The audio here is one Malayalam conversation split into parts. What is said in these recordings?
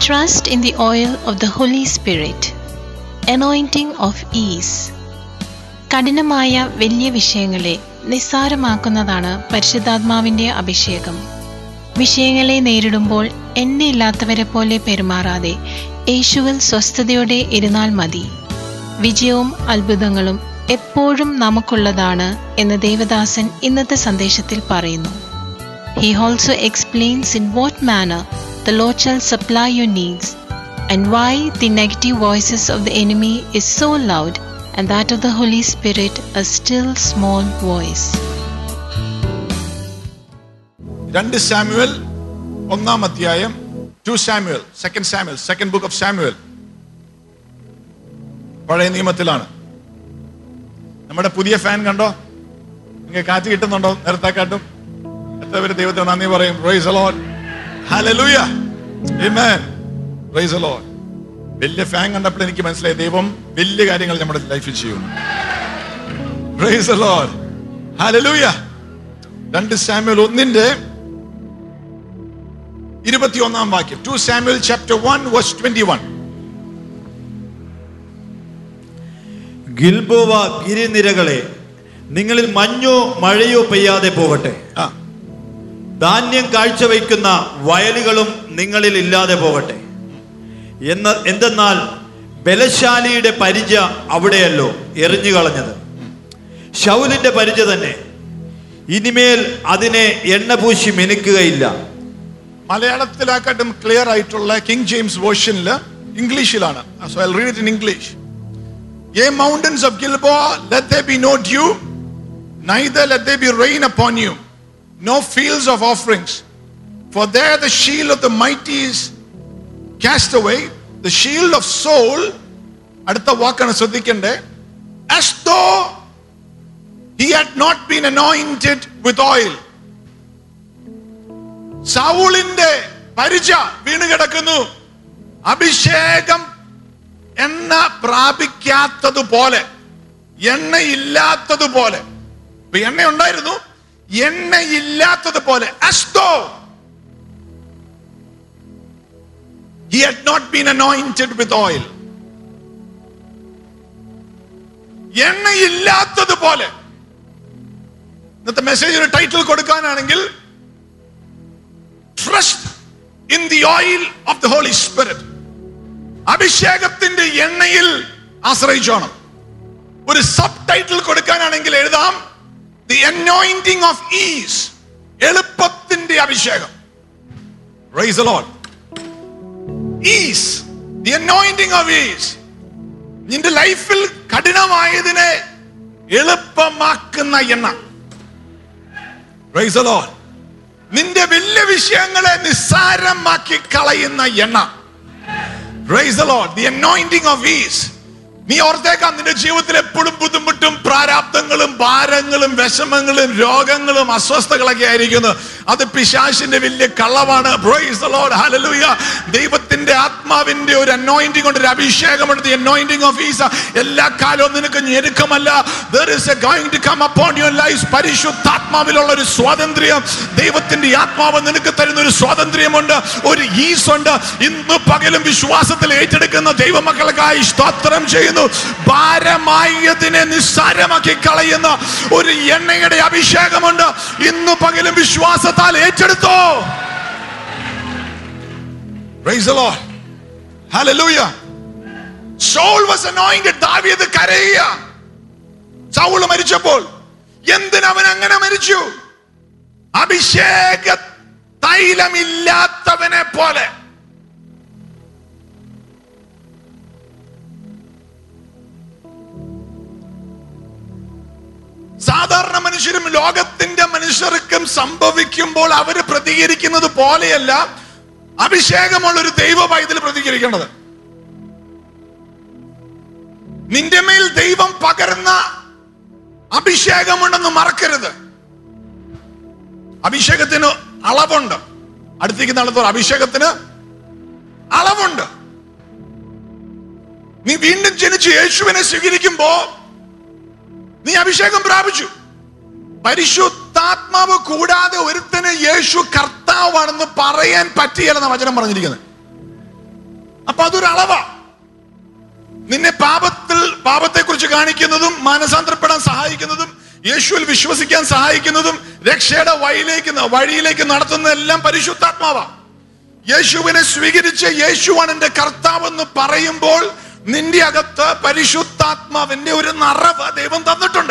Trust in the oil of the Holy Spirit. Anointing of ease. കഠിനമായ വലിയ വിഷയങ്ങളെ നിസ്സാരമാക്കുന്നതാണ് പരിശുദ്ധാത്മാവിന്റെ അഭിഷേകം വിഷയങ്ങളെ നേരിടുമ്പോൾ എണ്ണയില്ലാത്തവരെ പോലെ പെരുമാറാതെ യേശുവിൽ സ്വസ്ഥതയോടെ ഇരുന്നാൽ മതി വിജയവും അത്ഭുതങ്ങളും എപ്പോഴും നമുക്കുള്ളതാണ് എന്ന് ദേവദാസൻ ഇന്നത്തെ സന്ദേശത്തിൽ പറയുന്നു He also explains in what manner the Lord shall supply your needs and why the negative voices of the enemy is so loud and that of the Holy Spirit a still small voice. രണ്ട് സാമുവൽ ഒന്നാം അധ്യായം two Samuel second Samuel second book of Samuel പഴയ നിയമത്തിലാണ് നമ്മുടെ പുതിയ ഫാൻ കണ്ടോ നിങ്ങൾ കാറ്റ് കിട്ടുന്നുണ്ടോ നേരത്തെക്കാട്ടും എത്ര പേര് ദൈവത്തെ നന്ദി പറയും praise alone hallelujah amen praise alone വലിയ ഫാൻ കണ്ടപ്പോൾ എനിക്ക് മനസ്സിലായി ദൈവം വലിയ കാര്യങ്ങൾ നമ്മുടെ ലൈഫിൽ ചെയ്യുന്നു പ്രൈസ് അലോൺ ഹല്ലേലൂയ രണ്ട് സാമുവൽ ഒന്നിന്റെ ഇരുപത്തിയൊന്നാം വാക്യം two Samuel chapter one verse twenty one Gilboa ഗിരിനിരകളെ നിങ്ങളിൽ മഞ്ഞോ മഴയോ പെയ്യാതെ പോകട്ടെ ആ ധാന്യം കാഴ്ചവെക്കുന്ന വയലുകളും നിങ്ങളിൽ ഇല്ലാതെ പോകട്ടെ എന്ന് എന്തെന്നാൽ ബലശാലിയുടെ പരിച അവിടെയല്ലോ എറിഞ്ഞു കളഞ്ഞത് ശൗലിന്റെ പരിച തന്നെ ഇനിമേൽ അതിനെ എണ്ണ പൂശി മെനുക്കുകയില്ല മലയാളത്തിലാക്കാട്ടും ക്ലിയർ ആയിട്ടുള്ള കിങ് ജെയിംസ് വേർഷനിൽ ഇംഗ്ലീഷിലാണ് so I read it in English Ye mountains of Gilboa, let there be no dew, neither let there be rain upon you, no fields of offerings. For there the shield of the mighty is cast away, the shield of soul, അടുത്ത വാക്കാണ് ശ്രദ്ധിക്കണ്ടേ as though he had not been anointed with oil. സൗളിന്റെ പരിച വീണ് കിടക്കുന്നു അഭിഷേകം എണ്ണ പ്രാപിക്കാത്തതുപോലെ എണ്ണയില്ലാത്തതുപോലെ ഇപ്പൊ എണ്ണ ഉണ്ടായിരുന്നു എണ്ണയില്ലാത്തതുപോലെ അസ്തോ he had not been anointed with oil എണ്ണയില്ലാത്തതുപോലെ ഇന്നത്തെ മെസ്സേജ് ഒരു ടൈറ്റിൽ കൊടുക്കാനാണെങ്കിൽ trust in the oil of the Holy Spirit അഭിഷേകത്തിന്റെ എണ്ണയിൽ ആശ്രയിച്ചോണം ഒരു സബ് ടൈറ്റിൽ കൊടുക്കാനാണെങ്കിൽ എഴുതാം ദി അനോയിന്റിംഗ് ഓഫ് ഈസ് എളുപ്പത്തിന്റെ അഭിഷേകം rise Lord ease the anointing of ease നിന്റെ ലൈഫിൽ കഠിനമായതിനെ എളുപ്പമാക്കുന്ന എണ്ണ റൈസ് ലോഡ് നിന്റെ വലിയ വിഷയങ്ങളെ നിസ്സാരമാക്കി കളയുന്ന എണ്ണ Praise the Lord. The anointing of ease. നീ ഓർത്തേക്കാം നിന്റെ ജീവിതത്തിൽ എപ്പോഴും ബുദ്ധിമുട്ടും പ്രാരാബ്ദങ്ങളും ഭാരങ്ങളും വിഷമങ്ങളും രോഗങ്ങളും അസ്വസ്ഥകളൊക്കെ ആയിരിക്കുന്നു അത് പിശാശിന്റെ വലിയ കള്ളവാണ് Praise the Lord. Hallelujah. ദൈവത്തിന്റെ ആത്മാവിന്റെ ഒരു അനോയിന്റിംഗ് കൊണ്ട് ഒരു അഭിഷേകമുണ്ട് The anointing of ease. എല്ലാ കാലവും നിനക്ക് ഞെരുക്കമല്ല There is a going to come upon your lives പരിശുദ്ധാത്മാവിലുള്ള ഒരു സ്വാതന്ത്ര്യം ദൈവത്തിന്റെ ആത്മാവ് നിനക്ക് തരുന്ന ഒരു സ്വാതന്ത്ര്യമുണ്ട് ഒരു ഈസ് ഉണ്ട് ഇന്ന് പകലും വിശ്വാസത്തിൽ ഏറ്റെടുക്കുന്ന ദൈവമക്കൾക്കായി സ്തോത്രം ചെയ്യുന്നു ഭാരമായതിനെ നിസ്സാരമാക്കി കളയുന്ന ഒരു എണ്ണയുടെ അഭിഷേകമുണ്ട് ഇന്ന് പകലും വിശ്വാസത്താൽ ഏറ്റെടുത്തോ Praise the Lord. Hallelujah. Saul was anointed. ദാവീദ് കരയുക സൗൾ മരിച്ചപ്പോൾ എന്തിനവൻ അങ്ങനെ മരിച്ചു അഭിഷേക തൈലമില്ലാത്തവനെ പോലെ സാധാരണ മനുഷ്യരും ലോകത്തിന്റെ മനുഷ്യർക്കും സംഭവിക്കുമ്പോൾ അവര് പ്രതികരിക്കുന്നത് പോലെയല്ല അഭിഷേകമുള്ള ഒരു ദൈവ പൈതൽ പ്രതികരിക്കേണ്ടത് നിന്റെ മേൽ ദൈവം പകർന്ന അഭിഷേകമുണ്ടെന്ന് മറക്കരുത് അഭിഷേകത്തിന് അളവുണ്ട് അടുത്തേക്ക് നടത്തുക അഭിഷേകത്തിന് അളവുണ്ട് നീ വീണ്ടും ജനിച്ച് യേശുവിനെ സ്വീകരിക്കുമ്പോ നീ അഭിഷേകം പ്രാപിച്ചു പരിശുദ്ധാത്മാവ് കൂടാതെ ഒരുത്തന് യേശു കർത്താവാണെന്ന് പറയാൻ പറ്റിയല്ലെന്ന വചനം പറഞ്ഞിരിക്കുന്നത് അപ്പൊ അതൊരു അളവാ നിന്നെ പാപത്തിൽ പാപത്തെ കുറിച്ച് കാണിക്കുന്നതും മാനസാന്തരപ്പെടാൻ സഹായിക്കുന്നതും യേശുവിൽ വിശ്വസിക്കാൻ സഹായിക്കുന്നതും രക്ഷയുടെ വഴിയിലേക്ക് ന- വഴിയിലേക്ക് നടത്തുന്നതെല്ലാം പരിശുദ്ധാത്മാവാ യേശുവിനെ സ്വീകരിച്ച് യേശുവാണ് എന്റെ കർത്താവെന്ന് പറയുമ്പോൾ നിന്റെ അകത്ത് പരിശുദ്ധാത്മാവിന്റെ ഒരു നിറവ് ദൈവം തന്നിട്ടുണ്ട്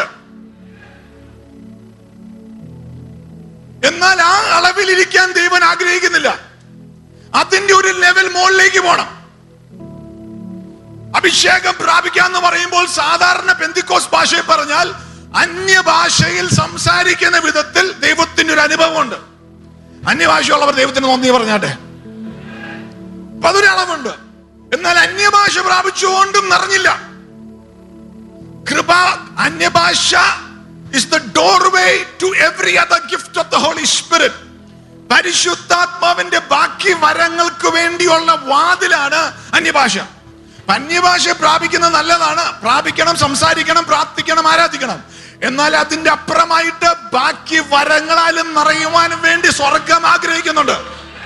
എന്നാൽ ആ അളവിലിരിക്കാൻ ദൈവൻ ആഗ്രഹിക്കുന്നില്ല അതിന്റെ ഒരു ലെവൽ മുകളിലേക്ക് പോണം അഭിഷേകം പ്രാപിക്കാന്ന് പറയുമ്പോൾ സാധാരണ പെന്തിക്കോസ് ഭാഷയിൽ പറഞ്ഞാൽ അന്യഭാഷയിൽ സംസാരിക്കുന്ന വിധത്തിൽ ദൈവത്തിന്റെ ഒരു അനുഭവമുണ്ട് അന്യഭാഷയുള്ളവർ ദൈവത്തിന് നന്ദി പറഞ്ഞാട്ടെ അപ്പൊ അതൊരു അളവുണ്ട് എന്നാൽ അന്യഭാഷ പ്രാപിച്ചുകൊണ്ടും നിറഞ്ഞില്ല കൃപ അന്യഭാഷ is the doorway to every other gift of the Holy Spirit പരിശുദ്ധാത്മാവിന്റെ ബാക്കി വരങ്ങൾക്ക് വേണ്ടിയുള്ള വാതിലാണ് അന്യഭാഷ അപ്പൊ അന്യഭാഷ പ്രാപിക്കുന്നത് നല്ലതാണ് പ്രാപിക്കണം സംസാരിക്കണം പ്രാർത്ഥിക്കണം ആരാധിക്കണം എന്നാൽ അതിന്റെ അപ്പുറമായിട്ട് ബാക്കി വരങ്ങളാലും നിറയുവാനും വേണ്ടി സ്വർഗം ആഗ്രഹിക്കുന്നുണ്ട്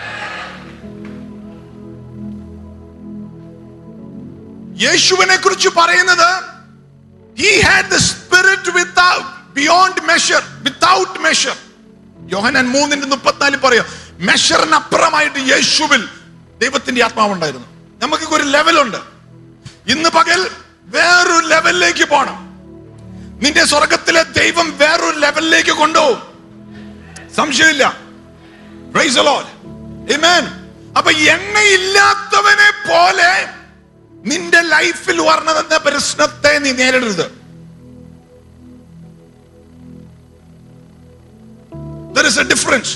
യേശുവിനെ കുറിച്ച് പറയുന്നത് he had the Spirit without beyond measure without measure യോഹനൻ മൂന്നിന്റെ മുപ്പത്തിനാലിൽ പറയാം മെഷറിനപ്പുറമായിട്ട് യേശുവിൽ ദൈവത്തിന്റെ ആത്മാവുണ്ടായിരുന്നു നമുക്ക് ഒരു ലെവലുണ്ട് ഇന്ന് പകൽ വേറൊരു ലെവലിലേക്ക് പോണം നിന്റെ സ്വർഗത്തിലെ ദൈവം വേറൊരു ലെവലിലേക്ക് കൊണ്ടുപോകും സംശയമില്ല Praise the Lord. Amen. അപ്പൊ എണ്ണയില്ലാത്തവനെ പോലെ നിന്റെ ലൈഫിൽ വർണ്ണതെന്ന പ്രശ്നത്തെ നീ നേരിടരുത് There is a difference.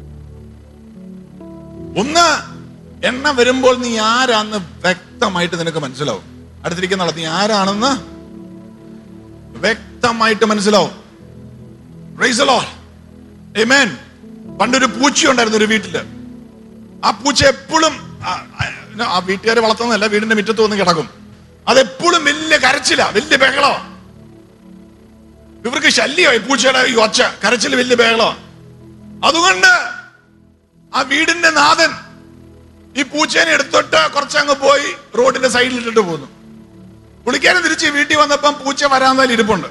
ഒന്ന് എണ്ണ വരുമ്പോൾ നീ ആരാന്ന് വ്യക്തമായിട്ട് നിനക്ക് മനസ്സിലാവും അടുത്തിരിക്കുന്ന ആളെ നീ ആരാണെന്ന് വ്യക്തമായിട്ട് മനസ്സിലാവും Praise the Lord. Amen. പണ്ടൊരു പൂച്ച ഉണ്ടായിരുന്നു ഒരു വീട്ടില് ആ പൂച്ച എപ്പോഴും ആ വീട്ടുകാരെ വളർത്തുന്നതല്ല വീടിന്റെ മുറ്റത്ത് വന്ന് കിടക്കും അതെപ്പോഴും വലിയ കരച്ചില വലിയ ബഹളോ ഇവർക്ക് ശല്യമായി പൂച്ചയുടെ ഈ ഒച്ച കരച്ചിൽ വലിയ ബഹളോ അതുകൊണ്ട് ആ വീടിന്റെ നാഥൻ ഈ പൂച്ചേനെ എടുത്തിട്ട് കുറച്ചങ്ങ് പോയി റോഡിന്റെ സൈഡിൽ ഇട്ടിട്ട് പോന്നു പുള്ളിക്കാരൻ തിരിച്ച് വീട്ടിൽ വന്നപ്പം പൂച്ച വരാന്തയിൽ ഇരിപ്പുണ്ട്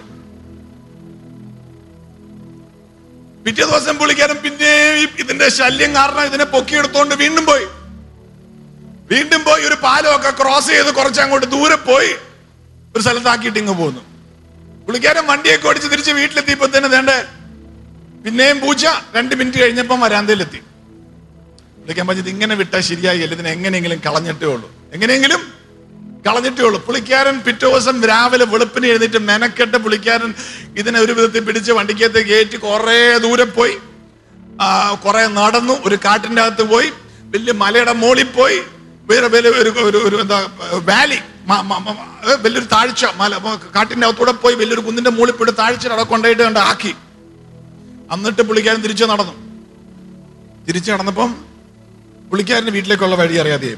പിറ്റേ ദിവസം പുള്ളിക്കാരൻ പിന്നെ ഇതിന്റെ ശല്യം കാരണം ഇതിനെ പൊക്കിയെടുത്തോണ്ട് വീണ്ടും പോയി വീണ്ടും പോയി ഒരു പാലമൊക്കെ ക്രോസ് ചെയ്ത് കുറച്ച് അങ്ങോട്ട് ദൂരെ പോയി ഒരു സ്ഥലത്താക്കിയിട്ട് ഇങ്ങ് പോന്നു പുള്ളിക്കാരൻ വണ്ടിയൊക്കെ ഓടിച്ച് തിരിച്ച് വീട്ടിലെത്തിയപ്പോ തന്നെ വേണ്ട പിന്നെയും പൂച്ച രണ്ട് മിനിറ്റ് കഴിഞ്ഞപ്പം വരാന്തയിലെത്തി പുള്ളിക്കാൻ പറഞ്ഞത് ഇങ്ങനെ വിട്ടാൽ ശരിയായില്ല ഇതിനെ എങ്ങനെയെങ്കിലും കളഞ്ഞിട്ടേ ഉള്ളൂ എങ്ങനെയെങ്കിലും കളഞ്ഞിട്ടേ ഉള്ളൂ പുള്ളിക്കാരൻ പിറ്റേ ദിവസം രാവിലെ വെളുപ്പിന് എഴുന്നേറ്റ് മെനക്കെട്ട് പുള്ളിക്കാരൻ ഇതിനെ ഒരു വിധത്തിൽ പിടിച്ച് വണ്ടിക്കകത്ത് കയറ്റി കുറെ ദൂരെ പോയി ആ, കുറെ നടന്നു ഒരു കാട്ടിന്റെ അകത്ത് പോയി വലിയ മലയുടെ മുകളിൽ പോയി വേറെ വലിയ ഒരു ഒരു ഒരു എന്താ വാലി മ- മ- മ- ഏ, വലിയൊരു താഴ്ച മല മ- കാട്ടിന്റെ അകത്തൂടെ പോയി വലിയൊരു കുന്നിന്റെ മുകളിൽ പോയിട്ട് താഴ്ച അവിടെ കൊണ്ടുപോയിട്ട് കണ്ട് ആക്കി എന്നിട്ട് പുള്ളിക്കാരൻ തിരിച്ചു നടന്നു തിരിച്ചു നടന്നപ്പം പുള്ളിക്കാരന് വീട്ടിലേക്കുള്ള വഴി അറിയാതെയായി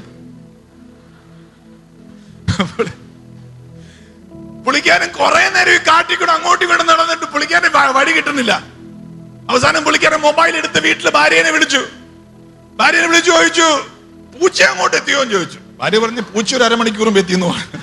പുള്ളിക്കാരൻ കുറെ നേരം ഈ കാട്ടിക്കൂടെ അങ്ങോട്ടും ഇങ്ങോട്ടും നടന്നിട്ട് പുള്ളിക്കാരൻ വ- വഴി കിട്ടുന്നില്ല അവസാനം പുള്ളിക്കാരൻ മൊബൈൽ എടുത്ത് വീട്ടില് ഭാര്യനെ വിളിച്ചു ഭാര്യനെ വിളിച്ചു ചോദിച്ചു പൂച്ച അങ്ങോട്ട് എത്തിയോ എന്ന് ചോദിച്ചു ഭാര്യ പറഞ്ഞു പൂച്ച ഒരു അരമണിക്കൂറും എത്തിയെന്ന് പറഞ്ഞു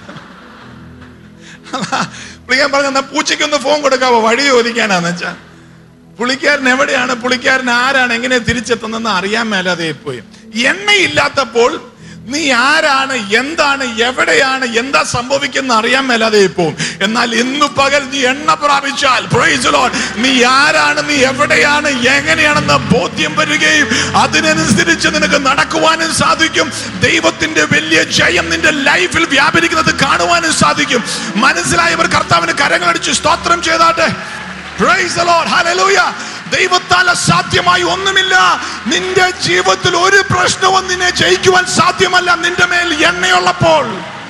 പുള്ളിക്കാരൻ പറഞ്ഞു എന്നാ പൂച്ചയ്ക്ക് ഒന്ന് ഫോൺ കൊടുക്കാവോ വഴി ചോദിക്കാനാന്ന് വെച്ചാ പുള്ളിക്കാരൻ എവിടെയാണ് പുള്ളിക്കാരൻ ആരാണ് എങ്ങനെ തിരിച്ചെത്തുന്നതെന്ന് അറിയാൻ മേലാതെ പോയി എണ്ണയില്ലാത്തപ്പോൾ നീ ആരാണ് എന്താണ് എവിടെയാണ് എന്താ സംഭവിക്കുന്ന അറിയാൻ മേലാതെ പോവും എന്നാൽ ഇന്നു പകൽ നീ എണ്ണ പ്രാപിച്ചാൽ praise the Lord, നീ ആരാണ് നീ എവിടെയാണ് എങ്ങനെയാണെന്ന് ബോധ്യം വരികയും അതിനനുസരിച്ച് നിനക്ക് നടക്കുവാനും സാധിക്കും ദൈവത്തിന്റെ വലിയ ജയം നിന്റെ ലൈഫിൽ വ്യാപരിക്കുന്നത് കാണുവാനും സാധിക്കും മനസ്സിലായവർ കർത്താവിന് കരങ്ങളടിച്ച് സ്തോത്രം ചെയ്താട്ടെ Praise the Lord. Hallelujah. ദൈവത്താൽ അസാധ്യമായി ഒന്നുമില്ല നിന്റെ ജീവിതത്തിൽ ഒരു പ്രശ്നവും നിന്നെ ജയിക്കുവാൻ സാധ്യമല്ല നിന്റെ മേൽ എണ്ണയുള്ളപ്പോൾ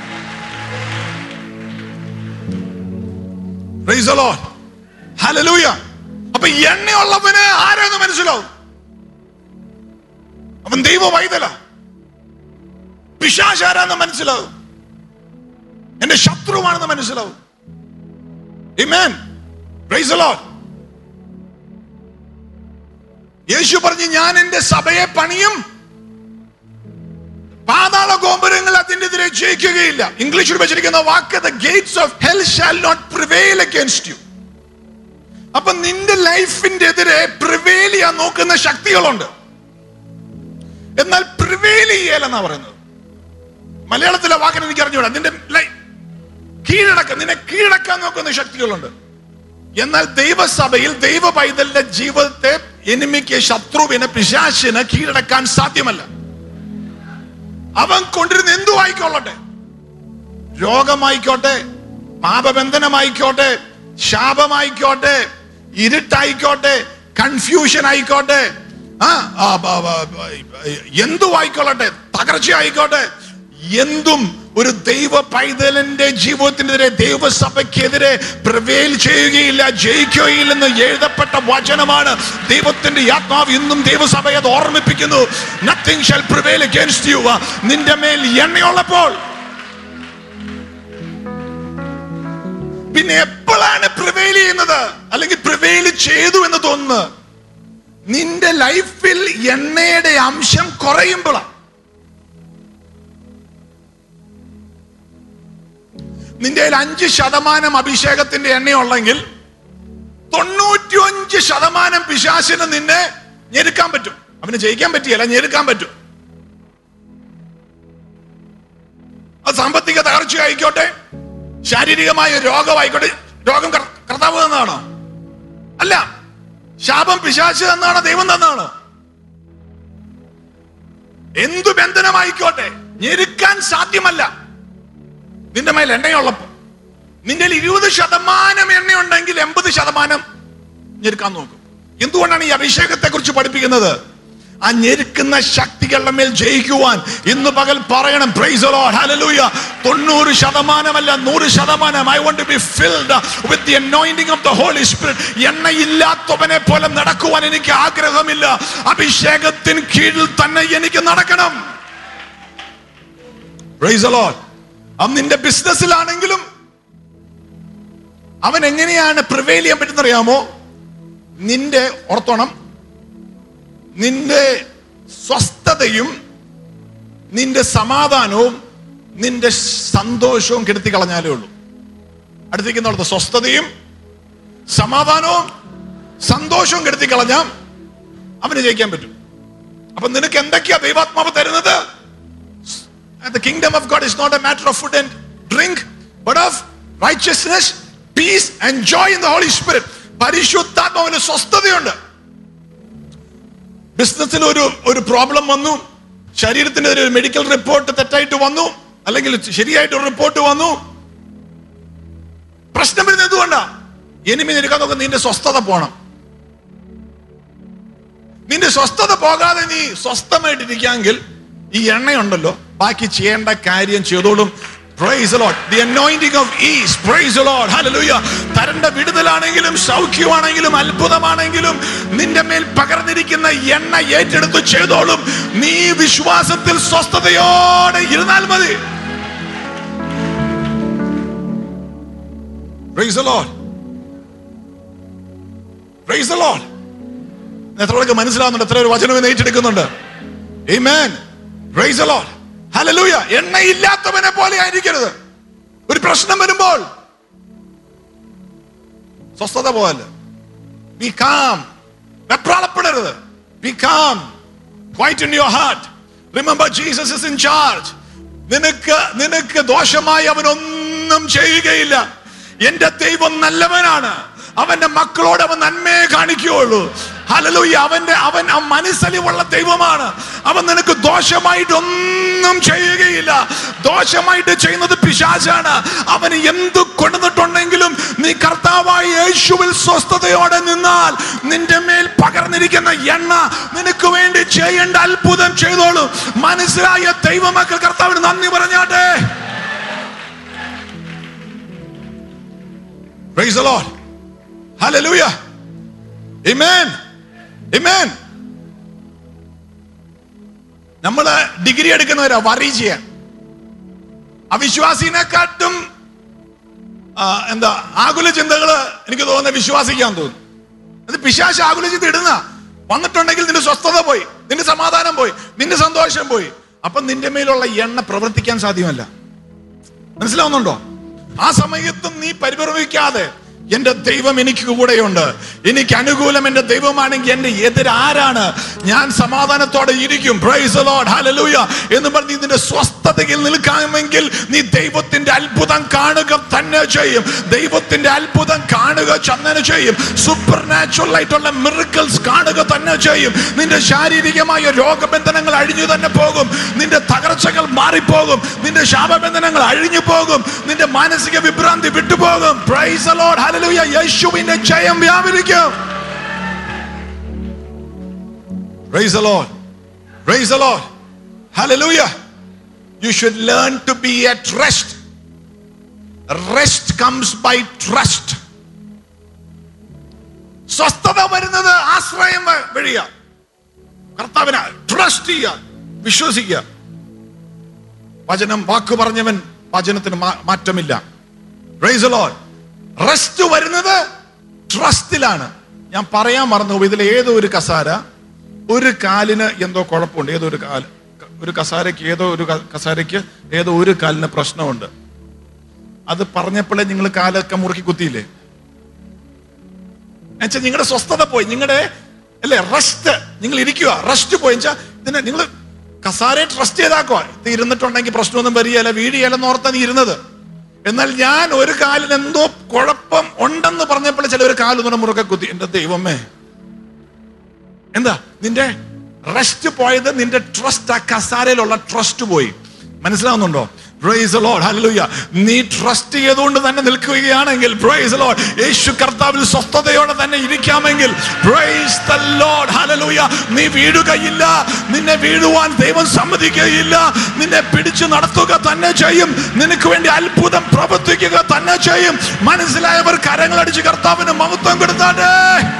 Praise the Lord. Hallelujah. അപ്പൊ എണ്ണയുള്ളവന് ആരെന്ന് മനസ്സിലാവും അവൻ ദൈവ വൈതല പിശാചാരാന്ന് മനസ്സിലാവും എന്റെ ശത്രുവാണെന്ന് മനസ്സിലാവും Amen. Praise the Lord. യേശു പറഞ്ഞു ഞാൻ എന്റെ സഭയെ പണിയും പാതാള ഗോപുരങ്ങൾ അതിനെതിരെ ജയിക്കുകയില്ല ഇംഗ്ലീഷിൽ വെച്ചിരിക്കുന്ന വാക്ക് the gates of hell shall not prevail against you അപ്പൊ നിന്റെ ലൈഫിന്റെ എതിരെ പ്രിവെയിൽ ചെയ്യാൻ നോക്കുന്ന ശക്തികളുണ്ട് എന്നാൽ പ്രിവെയിൽ ചെയ്യലെന്നാ പറയുന്നത് മലയാളത്തിലെ വാക്കിന് എനിക്ക് അറിഞ്ഞൂടാ നിന്റെ ലൈ- കീഴടക്കം നിന്നെ കീഴടക്കാൻ നോക്കുന്ന ശക്തികളുണ്ട് എന്നാൽ ദൈവസഭയിൽ ദൈവ പൈതലിന്റെ ജീവിതത്തെ എനിമിക്ക് ശത്രുവിന് പിശാശിന് കീഴടക്കാൻ സാധ്യമല്ല അവൻ കൊണ്ടിരുന്ന എന്തു ആയിക്കൊള്ളട്ടെ രോഗമായിക്കോട്ടെ പാപബന്ധനമായിക്കോട്ടെ ശാപമായിക്കോട്ടെ ഇരുട്ടായിക്കോട്ടെ കൺഫ്യൂഷൻ ആയിക്കോട്ടെ ആ ആ, ബ, ബ, ബ, എന്തു ആയിക്കൊള്ളട്ടെ തകർച്ച ആയിക്കോട്ടെ എന്തും ഒരു ദൈവ പൈതലിന്റെ ജീവിതത്തിനെതിരെ ദൈവസഭയ്ക്കെതിരെ പ്രവേൽ ചെയ്യുകയില്ല ജയിക്കുകയില്ലെന്ന് എഴുതപ്പെട്ട വചനമാണ് ദൈവത്തിന്റെ ആത്മാവ് ഇന്നും ദൈവസഭയെ അത് ഓർമ്മിപ്പിക്കുന്നു nothing shall prevail against you നിന്റെ മേൽ എണ്ണയുള്ളപ്പോൾ പിന്നെ എപ്പോഴാണ് പ്രിവെയിൽ ചെയ്യുന്നത് അല്ലെങ്കിൽ പ്രിവെയിൽ ചെയ്തു എന്ന് തോന്നുന്നത് നിന്റെ ലൈഫിൽ എണ്ണയുടെ അംശം കുറയുമ്പോഴാണ് നിന്റെ കയ്യിൽ അഞ്ച് ശതമാനം അഭിഷേകത്തിന്റെ എണ്ണയുള്ളെങ്കിൽ തൊണ്ണൂറ്റിയഞ്ച് ശതമാനം പിശാസിന് നിന്നെ ഞെരുക്കാൻ പറ്റും അവന് ജയിക്കാൻ പറ്റിയല്ല ഞെരുക്കാൻ പറ്റും അത് സാമ്പത്തിക തകർച്ച ആയിക്കോട്ടെ ശാരീരികമായ രോഗമായിക്കോട്ടെ രോഗം കർ- കർത്താവ് തന്നാണോ അല്ല ശാപം പിശാച് തന്നാണോ ദൈവം തന്നാണോ എന്തു ബന്ധനമായിക്കോട്ടെ ഞെരുക്കാൻ സാധ്യമല്ല നിന്റെ മേൽ എണ്ണയുള്ളപ്പോ നിന്റെ കയ്യിൽ ഇരുപത് ശതമാനം എണ്ണയുണ്ടെങ്കിൽ എൺപത് ശതമാനം ഞെരുക്കാൻ നോക്കും എന്തുകൊണ്ടാണ് ഈ അഭിഷേകത്തെ കുറിച്ച് പഠിപ്പിക്കുന്നത് ആ ഞെരുക്കുന്ന ശക്തികളുടെ മേൽ ജയിക്കുവാൻ ഇന്ന് പകൽ പറയണം പ്രൈസ് ഹല്ലേലൂയ തൊണ്ണൂറ് ശതമാനമല്ല നൂറ് ശതമാനം I want to be filled with the anointing of the Holy Spirit എണ്ണയില്ലാത്തവനെ പോലെ നടക്കുവാൻ എനിക്ക് ആഗ്രഹമില്ല അഭിഷേകത്തിന് കീഴിൽ തന്നെ എനിക്ക് നടക്കണം പ്രൈസ് ലോർഡ് അവൻ നിന്റെ ബിസിനസ്സിലാണെങ്കിലും അവൻ എങ്ങനെയാണ് പ്രിവെയിൽ ചെയ്യാൻ പറ്റുന്ന അറിയാമോ നിന്റെ ഓർത്തോണം നിന്റെ സ്വസ്ഥതയും നിന്റെ സമാധാനവും നിന്റെ സന്തോഷവും കെടുത്തി കളഞ്ഞാലേ ഉള്ളൂ അടുത്തേക്കുന്നിടത്ത് സ്വസ്ഥതയും സമാധാനവും സന്തോഷവും കെടുത്തി കളഞ്ഞാൽ അവന് ജയിക്കാൻ പറ്റും അപ്പൊ നിനക്ക് എന്തൊക്കെയാ ദൈവാത്മാവ് തരുന്നത് And the kingdom of God is not a matter of food and drink, but of righteousness, peace, and joy in the Holy Spirit. പരിശുദ്ധാത്മാവിന് സ്വസ്ഥതയുണ്ട് ബിസിനസ്സിൽ ഒരു ഒരു പ്രോബ്ലം വന്നു ശരീരത്തിനെതിരെ ഒരു മെഡിക്കൽ റിപ്പോർട്ട് തെറ്റായിട്ട് വന്നു അല്ലെങ്കിൽ ശരിയായിട്ട് ഒരു റിപ്പോർട്ട് വന്നു പ്രശ്നം വരുന്നത് എന്തുകൊണ്ടാ എനിമി നിനക്കാൻ നോക്കുന്ന നിന്റെ സ്വസ്ഥത പോണം നിന്റെ സ്വസ്ഥത പോകാതെ നീ സ്വസ്ഥമായിട്ടിരിക്കാമെങ്കിൽ ഈ എണ്ണയുണ്ടല്ലോ ബാക്കി ചെയ്യേണ്ട കാര്യം ചെയ്തോളും Praise the Lord. The anointing of ease. Praise the Lord. Hallelujah. തരണ്ട വിടുതലാണെങ്കിലും സൗഖ്യമാണെങ്കിലും അത്ഭുതമാണെങ്കിലും നിന്റെ മേൽ പകർന്നിരിക്കുന്ന എണ്ണ ഏറ്റെടുത്ത് ചെയ്തോളും നീ വിശ്വാസത്തിൽ സ്വസ്ഥതയോടെ ഇരുന്നാൽ മതി Praise the Lord. Praise the Lord. എത്ര പേർക്ക് മനസ്സിലാവുന്നുണ്ട് എത്ര ഒരു വചനം ഇന്ന് ഏറ്റെടുക്കുന്നുണ്ട് Amen. Praise the Lord. Hallelujah. എണ്ണയില്ലാത്തവനെ പോലെ ആയിരിക്കരുത് ഒരു പ്രശ്നം വരുമ്പോൾ സ്വസ്ഥത പോകല്ല ബി കാം വെപ്രാളപ്പെടരുത് be calm quiet in your heart remember Jesus is in charge നിനക്ക് നിനക്ക് ദോഷമായി അവൻ ഒന്നും ചെയ്യുകയില്ല എന്റെ ദൈവം നല്ലവനാണ് അവന്റെ മക്കളോട് അവൻ നന്മയെ കാണിക്കുകയുള്ളൂ ഹലലൂയ അവന്റെ അവൻ ആ മനസ്സലിവുള്ള ദൈവമാണ് അവൻ നിനക്ക് ദോഷമായിട്ട് ഒന്നും ചെയ്യുകയില്ല ദോഷമായിട്ട് ചെയ്യുന്നത് പിശാചാണ് അവന് എന്ത് കൊണ്ടുവന്നിട്ടുണ്ടെങ്കിലും നീ കർത്താവായ യേശുവിൽ സ്വസ്ഥതയോടെ നിന്നാൽ നിന്റെ മേൽ പകർന്നിരിക്കുന്ന എണ്ണ നിനക്ക് വേണ്ടി ചെയ്യേണ്ട അത്ഭുതം ചെയ്തോളൂ മനസ്സിലായ ദൈവമക്കൾ കർത്താവിന് നന്ദി പറഞ്ഞാട്ടെ Praise the Lord. Hallelujah. Amen. Amen. നമ്മള് ഡിഗ്രി എടുക്കുന്നവരാ വറി ചെയ്യാൻ അവിശ്വാസിനെക്കാട്ടും ആ, എന്താ ആകുല ചിന്തകള് എനിക്ക് തോന്നുന്നത് വിശ്വാസിക്കാൻ തോന്നുന്നു അത് പിശാശ് ആകുല ചിന്ത ഇടുന്ന വന്നിട്ടുണ്ടെങ്കിൽ നിന്റെ സ്വസ്ഥത പോയി നിന്റെ സമാധാനം പോയി നിന്റെ സന്തോഷം പോയി അപ്പൊ നിന്റെ മേലുള്ള എണ്ണ പ്രവർത്തിക്കാൻ സാധ്യമല്ല മനസ്സിലാവുന്നുണ്ടോ ആ സമയത്തും നീ പരിഭ്രമിക്കാതെ എന്റെ ദൈവം എനിക്ക് കൂടെയുണ്ട് എനിക്ക് അനുകൂലം എന്റെ ദൈവമാണെങ്കിൽ എന്റെ എതിരാരാണ് ഞാൻ സമാധാനത്തോടെ ഇരിക്കും പ്രൈസ് ലോഡ് ഹല്ലേലൂയ എന്ന് പറഞ്ഞ് ഇതിന്റെ സ്വസ്ഥതയിൽ നിൽക്കാമെങ്കിൽ നീ ദൈവത്തിന്റെ അത്ഭുതം കാണുക തന്നെ ചെയ്യും ദൈവത്തിന്റെ അത്ഭുതം കാണുക തന്നെ ചെയ്യും സൂപ്പർ നാച്ചുറൽ ആയിട്ടുള്ള മിറിക്കിൾസ് കാണുക തന്നെ ചെയ്യും നിന്റെ ശാരീരികമായ രോഗബന്ധനങ്ങൾ അഴിഞ്ഞു തന്നെ പോകും നിന്റെ തകർച്ചകൾ മാറിപ്പോകും നിന്റെ ശാപബന്ധനങ്ങൾ അഴിഞ്ഞു പോകും നിന്റെ മാനസിക വിഭ്രാന്തി വിട്ടുപോകും പ്രൈസ് ലോഡ് ഹല്ലേലൂയ യേശുവിന്റെ ജയം വ്യാപരിക്കും praise Lord praise Lord hallelujah you should learn to be at rest rest comes by trust സ്വസ്ഥത വരുന്നത് ആശ്രയം വ- വഴിയാ കർത്താവിനെ ട്രസ്റ്റ് ചെയ്യുക വിശ്വസിക്കുക വചനം വാക്ക് പറഞ്ഞവൻ വചനത്തിന് മാ- മാറ്റമില്ല റെസ്റ്റ് വരുന്നത് ട്രസ്റ്റിലാണ് ഞാൻ പറയാൻ മറന്നു ഇതിൽ ഏതോ ഒരു കസാര ഒരു കാലിന് എന്തോ കുഴപ്പമുണ്ട് ഏതോ ഒരു കാല് ഒരു കസാരയ്ക്ക് ഏതോ ഒരു ക- കസാരയ്ക്ക് ഏതോ ഒരു കാലിന് പ്രശ്നമുണ്ട് അത് പറഞ്ഞപ്പോഴേ നിങ്ങൾ കാലൊക്കെ മുറുക്കി കുത്തിയില്ലേ എന്നുവെച്ചാൽ നിങ്ങളുടെ സ്വസ്ഥത പോയി നിങ്ങളുടെ അല്ലേ റെസ്റ്റ് നിങ്ങൾ ഇരിക്കുക റെസ്റ്റ് പോയി വെച്ചാൽ ഇതിനെ നിങ്ങൾ കസാരയെ ട്രസ്റ്റ് ചെയ്താക്കുക ഇത് ഇരുന്നിട്ടുണ്ടെങ്കിൽ പ്രശ്നമൊന്നും വരികയല്ല വീടിയല്ലെന്ന് ഓർത്താ നീ ഇരുന്നത് എന്നാൽ ഞാൻ ഒരു കാലിന് എന്തോ കുഴപ്പം ഉണ്ടെന്ന് പറഞ്ഞപ്പോൾ ചില ഒരു കാല് മുറുക്കെ കുത്തി എന്റെ ദൈവമേ എന്താ നിന്റെ റെസ്റ്റ് പോയത് നിന്റെ ട്രസ്റ്റ് ആ കസാരയിലുള്ള ട്രസ്റ്റ് പോയി മനസ്സിലാവുന്നുണ്ടോ പ്രൈസ് ലോഡ് ഹല്ലേലൂയ നീ ട്രസ്റ്റ് ചെയ്തുകൊണ്ട് തന്നെ നിൽക്കുകയാണെങ്കിൽ പ്രൈസ് ലോഡ് യേശു കർത്താവിൽ സ്വസ്ഥതയോടെ തന്നെ ഇരിക്കാമെങ്കിൽ പ്രൈസ് ദ ലോഡ് ഹല്ലേലൂയ നീ വീഴുകയില്ല നിന്നെ വീഴുവാൻ ദൈവം സമ്മതിക്കുകയില്ല നിന്നെ പിടിച്ചു നടത്തുക തന്നെ ചെയ്യും നിനക്ക് വേണ്ടി അത്ഭുതം പ്രവർത്തിക്കുക തന്നെ ചെയ്യും മനസ്സിലായവർ കരങ്ങളടിച്ച് കർത്താവിന് മഹത്വം കൊടുത്താട്ടെ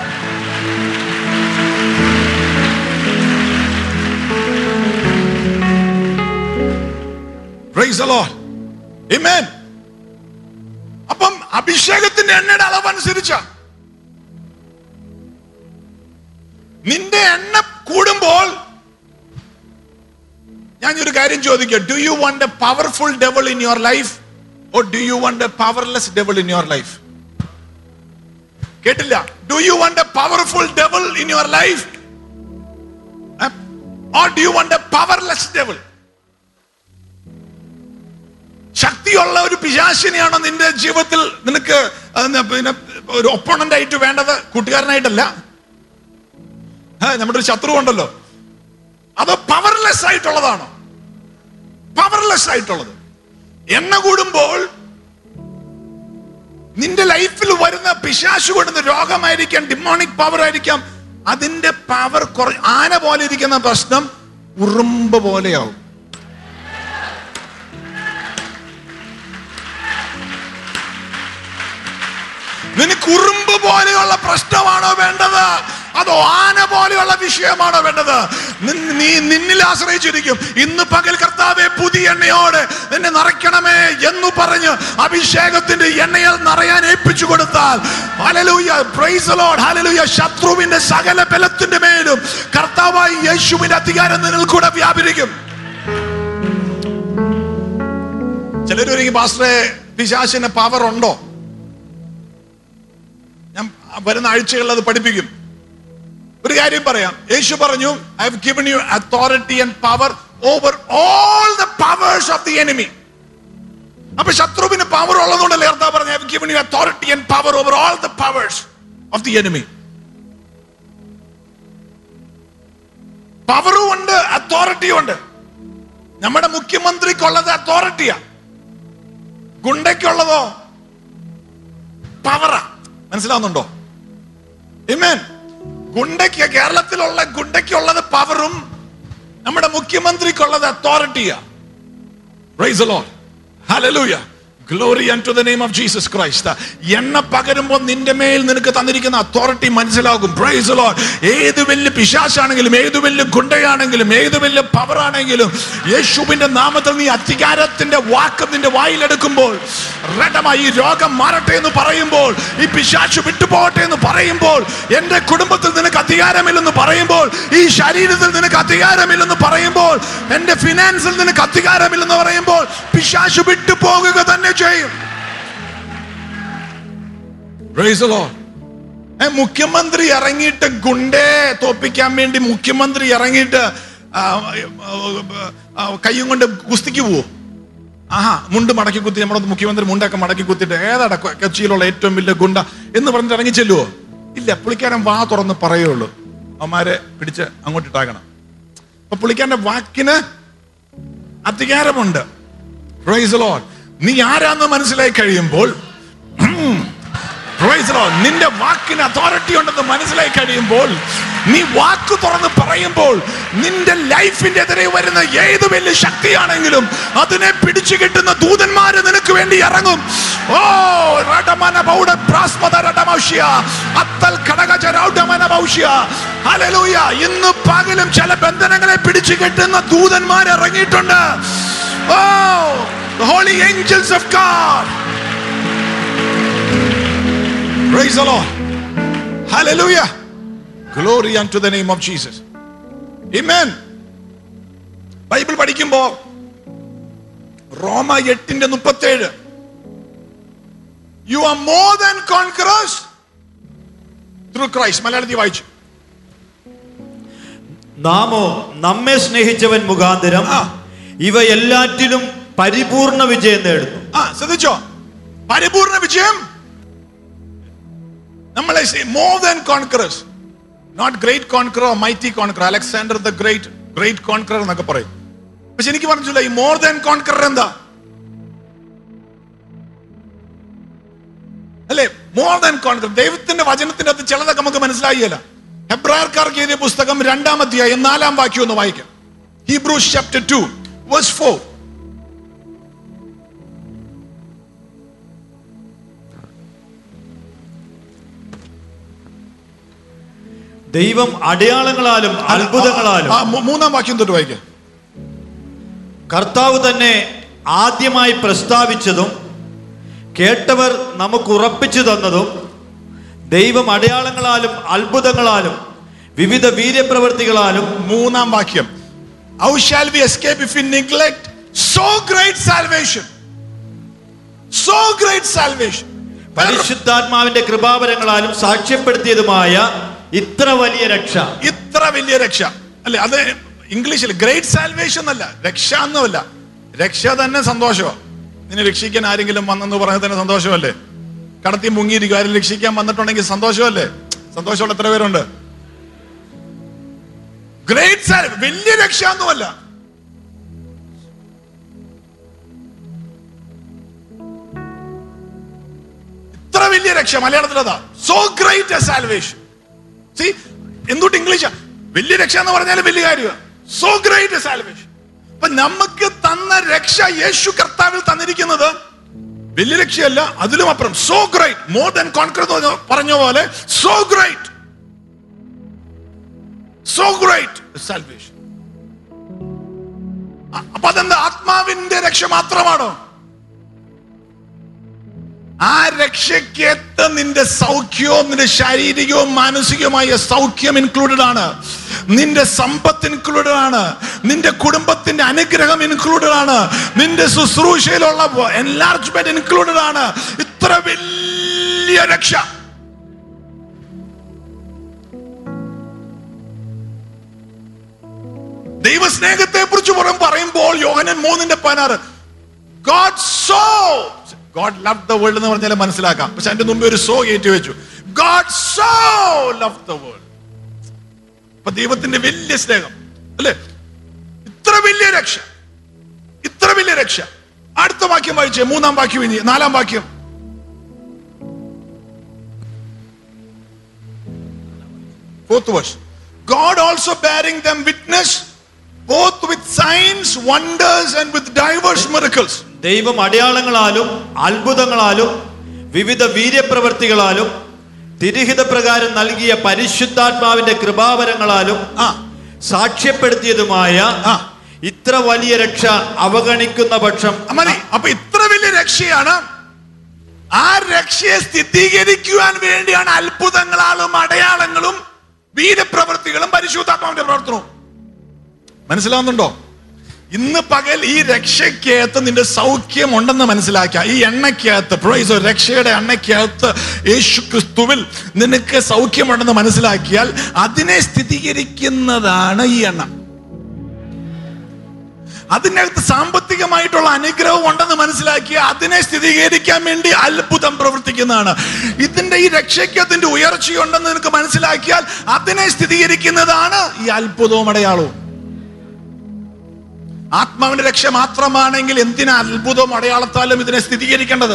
Praise the Lord. Amen. അപ്പം അഭിഷേകത്തിന്റെ എണ്ണയുടെ അളവനുസരിച്ച നിന്റെ എണ്ണ കൂടുമ്പോൾ ഞാൻ ഒരു കാര്യം ചോദിക്കാം do you want a powerful devil in your life or do you want a powerless devil in your life കേട്ടില്ല do you want a powerful devil in your life or do you want a powerless devil ശക്തിയുള്ള ഒരു പിശാശിനെയാണോ നിന്റെ ജീവിതത്തിൽ നിനക്ക് അതിന് പിന്നെ ഒരു ഒപ്പോണന്റ് ആയിട്ട് വേണ്ടത് കൂട്ടുകാരനായിട്ടല്ല ആ, നമ്മുടെ ഒരു ശത്രു ഉണ്ടല്ലോ അതോ പവർലെസ് ആയിട്ടുള്ളതാണോ പവർലെസ് ആയിട്ടുള്ളത് എണ്ണ കൂടുമ്പോൾ നിന്റെ ലൈഫിൽ വരുന്ന പിശാശു കൊടുന്ന രോഗമായിരിക്കാം ഡിമോണിക് പവർ ആയിരിക്കാം അതിന്റെ പവർ കുറ ആന പോലെ ഇരിക്കുന്ന പ്രശ്നം ഉറുമ്പ് പോലെയാവും നിനക്ക് ഉറുമ്പ് പോലെയുള്ള പ്രശ്നമാണോ വേണ്ടത് അതോ ആന പോലെയുള്ള വിഷയമാണോ വേണ്ടത് നിൻ- നീ നിന്നിൽ ആശ്രയിച്ചിരിക്കും ഇന്ന് പകൽ കർത്താവെ പുതിയ എണ്ണയോടെ നിന്നെ നിറയ്ക്കണമേ എന്ന് പറഞ്ഞ് അഭിഷേകത്തിന്റെ എണ്ണയിൽ നിറയാൻ ഏൽപ്പിച്ചു കൊടുത്താൽ hallelujah praise the Lord hallelujah ശത്രുവിന്റെ സകല ബലത്തിന്റെ മേലും കർത്താവായി യേശുവിന്റെ അധികാരം നിന്നിൽ കൂടെ വ്യാപരിക്കും ചിലരൊരുങ്ങി പാസ്റ്ററെ പിശാശിന് പവർ ഉണ്ടോ ഞാൻ വരുന്ന ആഴ്ചകളിൽ അത് പഠിപ്പിക്കും ഒരു കാര്യം പറയാം യേശു പറഞ്ഞു I have given you authority and power over all the powers of the enemy അപ്പൊ ശത്രുവിന് പവർ ഉള്ളതുകൊണ്ടല്ലേ അർത്ഥ പറഞ്ഞു I have given you authority and power over all the powers of the enemy പവറും ഉണ്ട് അതോറിറ്റിയും ഉണ്ട് നമ്മുടെ മുഖ്യമന്ത്രിക്കുള്ളത് അതോറിറ്റിയാ ഗുണ്ടയ്ക്കുള്ളതോ പവറാ മനസ്സിലാവുന്നുണ്ടോ ഇമേൻ ഗുണ്ടയ്ക്ക് കേരളത്തിലുള്ള ഗുണ്ടയ്ക്കുള്ളത് പവറും നമ്മുടെ മുഖ്യമന്ത്രിക്കുള്ളത് അതോറിറ്റിയാ hallelujah glory unto the name of Jesus Christ എണ്ണ പകരുമ്പോൾ നിന്റെ മേൽ നിനക്ക് തന്നിരിക്കുന്ന അതോറിറ്റി മനസ്സിലാകും പ്രൈസ് ലോർഡ് ഏത് വലിയ പിശാശാണെങ്കിലും ഏത് വലിയ ഗുണ്ടയാണെങ്കിലും ഏത് വലിയ പവർ ആണെങ്കിലും യേശുവിന്റെ നാമത്തിൽ നീ അധികാരത്തിന്റെ വാക്ക് നിന്റെ വായിലെടുക്കുമ്പോൾ റെഡമ ഈ രോഗം മാറട്ടെ എന്ന് പറയുമ്പോൾ ഈ പിശാശു വിട്ടുപോകട്ടെ എന്ന് പറയുമ്പോൾ എന്റെ കുടുംബത്തിൽ നിനക്ക് അധികാരമില്ലെന്ന് പറയുമ്പോൾ ഈ ശരീരത്തിൽ നിനക്ക് അധികാരമില്ലെന്ന് പറയുമ്പോൾ എന്റെ ഫിനാൻസിൽ നിനക്ക് അധികാരമില്ലെന്ന് പറയുമ്പോൾ പിശാശു വിട്ടുപോകുക തന്നെ ചെയ്യും Praise the Lord. ഏ, മുഖ്യമന്ത്രി ഇറങ്ങിയിട്ട് ഗുണ്ടേ തോപ്പിക്കാൻ വേണ്ടി മുഖ്യമന്ത്രി ഇറങ്ങിയിട്ട് ആ, ആ, കയ്യും കൊണ്ട് കുസ്തിക്ക് പോവോ ആഹാ മുണ്ട് മടക്കി കുത്തി നമ്മുടെ മുഖ്യമന്ത്രി മുണ്ടൊക്കെ മടക്കി കുത്തിയിട്ട് ഏതാടാ കൊ- കൊച്ചിയിലുള്ള ഏറ്റവും വലിയ ഗുണ്ട എന്ന് പറഞ്ഞിട്ട് ഇറങ്ങി ചെല്ലുവോ ഇല്ല പുള്ളിക്കാരൻ വാ തുറന്ന് പറയുള്ളൂ അവന്മാരെ പിടിച്ച് അങ്ങോട്ട് ഇട്ടാക്കണം അപ്പൊ പുള്ളിക്കാരന്റെ വാക്കിന് അധികാരമുണ്ട് Praise the Lord. നീ ആരാന്ന് മനസ്സിലായി കഴിയുമ്പോൾ Praise the Lord. നിന്റെ വാക്കിന് അതോറിറ്റി ഉണ്ടെന്ന് മനസ്സിലായി കഴിയുമ്പോൾ നീ വാക്ക് തുറന്ന് പറയുമ്പോൾ നിന്റെ ലൈഫിന്റെ എതിരെ വരുന്ന ഏത് വലിയ ശക്തിയാണെങ്കിലും അതിനെ പിടിച്ചു കിട്ടുന്ന ദൂതന്മാര് നിനക്ക് വേണ്ടി ഇറങ്ങും ഓ റടമന ബൗഡ പ്രാസ്പദ റടമൗഷ്യ അത്തൽ ഘടകജ രൗഡമന ഭൗഷ്യ ഹല്ലേലൂയ ഇന്ന് പകലും ചില ബന്ധനങ്ങളെ പിടിച്ചു കെട്ടുന്ന ദൂതന്മാർ ഇറങ്ങിയിട്ടുണ്ട് oh the holy angels of God Praise the Lord. Hallelujah. Glory unto the name of Jesus. Amen. Bible പഠിക്കുമ്പോ റോമ എട്ടിന്റെ മുപ്പത്തേഴ് you are more than conquerors through Christ മലയാളത്തിൽ വായിച്ചു നാമോ നമ്മെ സ്നേഹിച്ചവൻ മുഖാന്തരം ആ. ഇവ എല്ലാറ്റിലും പരിപൂർണ വിജയം നേടുന്നു ആ ശ്രദ്ധിച്ചോ പരിപൂർണ വിജയം നമ്മളെ more than conquerors not great conqueror mighty conqueror Alexander the Great great conqueror എന്നൊക്കെ പറയും പക്ഷെ എനിക്ക് പറഞ്ഞില്ല ഈ മോർ ദാൻ കോൺക്രർ എന്താ അല്ലേ മോർ ദാൻ കോൺക്രർ ദൈവത്തിന്റെ വചനത്തിന്റെ അകത്ത് ചിലതൊക്കെ നമുക്ക് മനസ്സിലായില്ല ഹെബ്രായർക്കാർക്ക് എഴുതിയ പുസ്തകം രണ്ടാം അധ്യായം നാലാം വാക്യം ഒന്ന് വായിക്കാം Hebrews chapter two verse four ദൈവം അടയാളങ്ങളാലും അത്ഭുതങ്ങളാലും ആ, മൂ- മൂന്നാം വാക്യം തൊട്ട് വായിക്കാം കർത്താവ് തന്നെ ആദ്യമായി പ്രസ്താവിച്ചതും കേട്ടവർ നമുക്ക് ഉറപ്പിച്ചു തന്നതും ദൈവം അടയാളങ്ങളാലും അത്ഭുതങ്ങളാലും വിവിധ വീര്യപ്രവർത്തികളാലും മൂന്നാം വാക്യം how shall we escape if you neglect so great salvation so great salvation പരിശുദ്ധാത്മാവിന്റെ കൃപാവരങ്ങളാലും സാക്ഷ്യപ്പെടുത്തിയതുമായ ഇത്ര വലിയ രക്ഷ ഇത്ര വലിയ രക്ഷ അല്ലെ അത് ഇംഗ്ലീഷിൽ ഗ്രേറ്റ് സാൽവേഷൻ എന്നല്ല രക്ഷ എന്നല്ല രക്ഷ തന്നെ സന്തോഷമാണ് നിന്നെ രക്ഷിക്കാൻ ആരെങ്കിലും വന്നെന്ന് പറഞ്ഞത് തന്നെ സന്തോഷമല്ലേ കടത്തി മുങ്ങിയിരിക്കും ആരും രക്ഷിക്കാൻ വന്നിട്ടുണ്ടെങ്കിൽ സന്തോഷമല്ലേ സന്തോഷമുള്ള എത്ര പേരുണ്ട് ഗ്രേറ്റ് സാൽ വലിയ രക്ഷ ഒന്നുമല്ല ഇത്ര വലിയ രക്ഷ മലയാളത്തിൽ അതാ so great a salvation see എന്തുകൊണ്ട് ഇംഗ്ലീഷാ വലിയ രക്ഷ എന്ന് പറഞ്ഞാൽ വലിയ കാര്യമാണ് സോ ഗ്രേറ്റ് എ സാൽവേഷൻ അപ്പൊ നമുക്ക് തന്ന രക്ഷ യേശു കർത്താവിൽ തന്നിരിക്കുന്നത് വലിയ രക്ഷയല്ല അതിലും അപ്പുറം so great more than conquer പറഞ്ഞ പോലെ so great so great salvation അപ്പൊ അതെന്താ ആത്മാവിന്റെ രക്ഷ മാത്രമാണോ ആ രക്ഷയ്ക്കകത്ത് നിന്റെ സൗഖ്യവും നിന്റെ ശാരീരികവും മാനസികവുമായ സൗഖ്യം ഇൻക്ലൂഡഡ് ആണ് നിന്റെ സമ്പത്ത് ഇൻക്ലൂഡഡ് ആണ് നിന്റെ കുടുംബത്തിന്റെ അനുഗ്രഹം ഇൻക്ലൂഡഡ് ആണ് നിന്റെ ശുശ്രൂഷയിലുള്ള എൻലാർജ്മെന്റ് ഇൻക്ലൂഡഡ് ആണ് ഇത്ര വലിയ രക്ഷ ദൈവസ്നേഹത്തെ കുറിച്ച് പറയുമ്പോൾ യോഹനൻ മൂന്നിന്റെ പതിനാറ് God so God love the world എന്ന് പറഞ്ഞാൽ മനസ്സിലാക്കാം പക്ഷെ അതിന്റെ മുമ്പ് ഒരു സോ കയറ്റി വെച്ചു God so love the world അപ്പൊ ദൈവത്തിന്റെ വലിയ സ്നേഹം അല്ലേ ഇത്ര വലിയ രക്ഷ ഇത്ര വലിയ രക്ഷ അടുത്ത വാക്യം വായിച്ചേ മൂന്നാം വാക്യം ഇനി നാലാം വാക്യം Fourth verse. God also bearing them witness both with signs, wonders, and with diverse miracles. ദൈവം അടയാളങ്ങളാലും അത്ഭുതങ്ങളാലും വിവിധ വീര്യപ്രവർത്തികളാലും തിരിഹിത പ്രകാരം നൽകിയ പരിശുദ്ധാത്മാവിന്റെ കൃപാവരങ്ങളാലും ആ സാക്ഷ്യപ്പെടുത്തിയതുമായ ആ. ഇത്ര വലിയ രക്ഷ അവഗണിക്കുന്ന പക്ഷം മതി അപ്പൊ ഇത്ര വലിയ രക്ഷയാണ് ആ രക്ഷയെ സ്ഥിരീകരിക്കുവാൻ വേണ്ടിയാണ് അത്ഭുതങ്ങളാലും അടയാളങ്ങളും വീരപ്രവൃത്തികളും പരിശുദ്ധാത്മാവിന്റെ പ്രവർത്തനവും മനസ്സിലാവുന്നുണ്ടോ ഇന്ന് പകൽ ഈ രക്ഷയ്ക്കകത്ത് നിന്റെ സൗഖ്യം ഉണ്ടെന്ന് മനസ്സിലാക്കുക ഈ എണ്ണയ്ക്കകത്ത് പ്രൈസോ രക്ഷയുടെ എണ്ണയ്ക്കകത്ത് യേശു ക്രിസ്തുവിൽ നിനക്ക് സൗഖ്യമുണ്ടെന്ന് മനസ്സിലാക്കിയാൽ അതിനെ സ്ഥിരീകരിക്കുന്നതാണ് ഈ എണ്ണ അതിനകത്ത് സാമ്പത്തികമായിട്ടുള്ള അനുഗ്രഹം ഉണ്ടെന്ന് മനസ്സിലാക്കി അതിനെ സ്ഥിരീകരിക്കാൻ വേണ്ടി അത്ഭുതം പ്രവർത്തിക്കുന്നതാണ് ഇതിന്റെ ഈ രക്ഷയ്ക്ക് അതിന്റെ ഉയർച്ചയുണ്ടെന്ന് നിനക്ക് മനസ്സിലാക്കിയാൽ അതിനെ സ്ഥിരീകരിക്കുന്നതാണ് ഈ അത്ഭുതവും അടയാളവും ആത്മാവിന്റെ രക്ഷ മാത്രമാണെങ്കിൽ എന്തിനാ അത്ഭുതവും അടയാളത്താലും ഇതിനെ സ്ഥിരീകരിക്കേണ്ടത്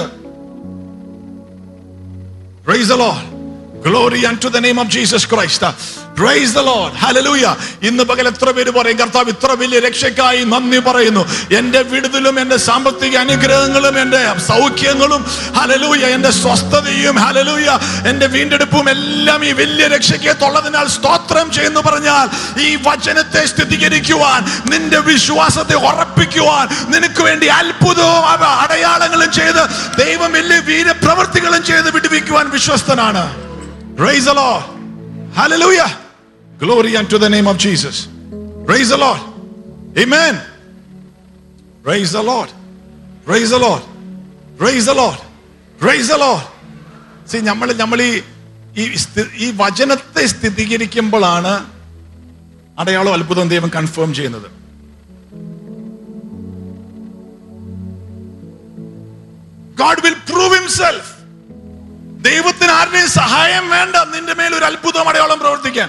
Praise the Lord. Glory unto the name of Jesus Christ. Praise the Lord. Hallelujah. ഇന്ന് പകൽ എത്ര പേര് പറയും കർത്താവ് ഇത്ര വലിയ രക്ഷയ്ക്കായി നന്ദി പറയുന്നു എന്റെ വിടുതലും എന്റെ സാമ്പത്തിക അനുഗ്രഹങ്ങളും എന്റെ സൗഖ്യങ്ങളും ഹലലൂയ എന്റെ സ്വസ്ഥതയും ഹലലൂയ എന്റെ വീണ്ടെടുപ്പും എല്ലാം ഈ വലിയ രക്ഷയ്ക്ക് തൊള്ളതിനാൽ സ്തോത്രം ചെയ്യുന്നു പറഞ്ഞാൽ ഈ വചനത്തെ സ്ഥിരീകരിക്കുവാൻ നിന്റെ വിശ്വാസത്തെ ഉറപ്പിക്കുവാൻ നിനക്ക് വേണ്ടി അത്ഭുതവും അവ അടയാളങ്ങളും ചെയ്ത് ദൈവം വലിയ വീരപ്രവർത്തികളും ചെയ്ത് വിടുവിക്കുവാൻ വിശ്വസ്തനാണ് Praise the Lord. Hallelujah. Glory unto the name of Jesus. Praise the Lord. Amen. Praise the Lord. Praise the Lord. Praise the Lord. Praise the Lord. See, നമ്മൾ നമ്മൾ ഈ ഈ സ്ഥി- ഈ വചനത്തെ സ്ഥിരീകരിക്കുമ്പോഴാണ് അടയാളം അത്ഭുതം ദൈവം കൺഫേം ചെയ്യുന്നത് God will prove himself. ദൈവത്തിന് ആരുടെയും സഹായം വേണ്ട നിന്റെ മേൽ ഒരു അത്ഭുതം അടയാളം പ്രവർത്തിക്കാൻ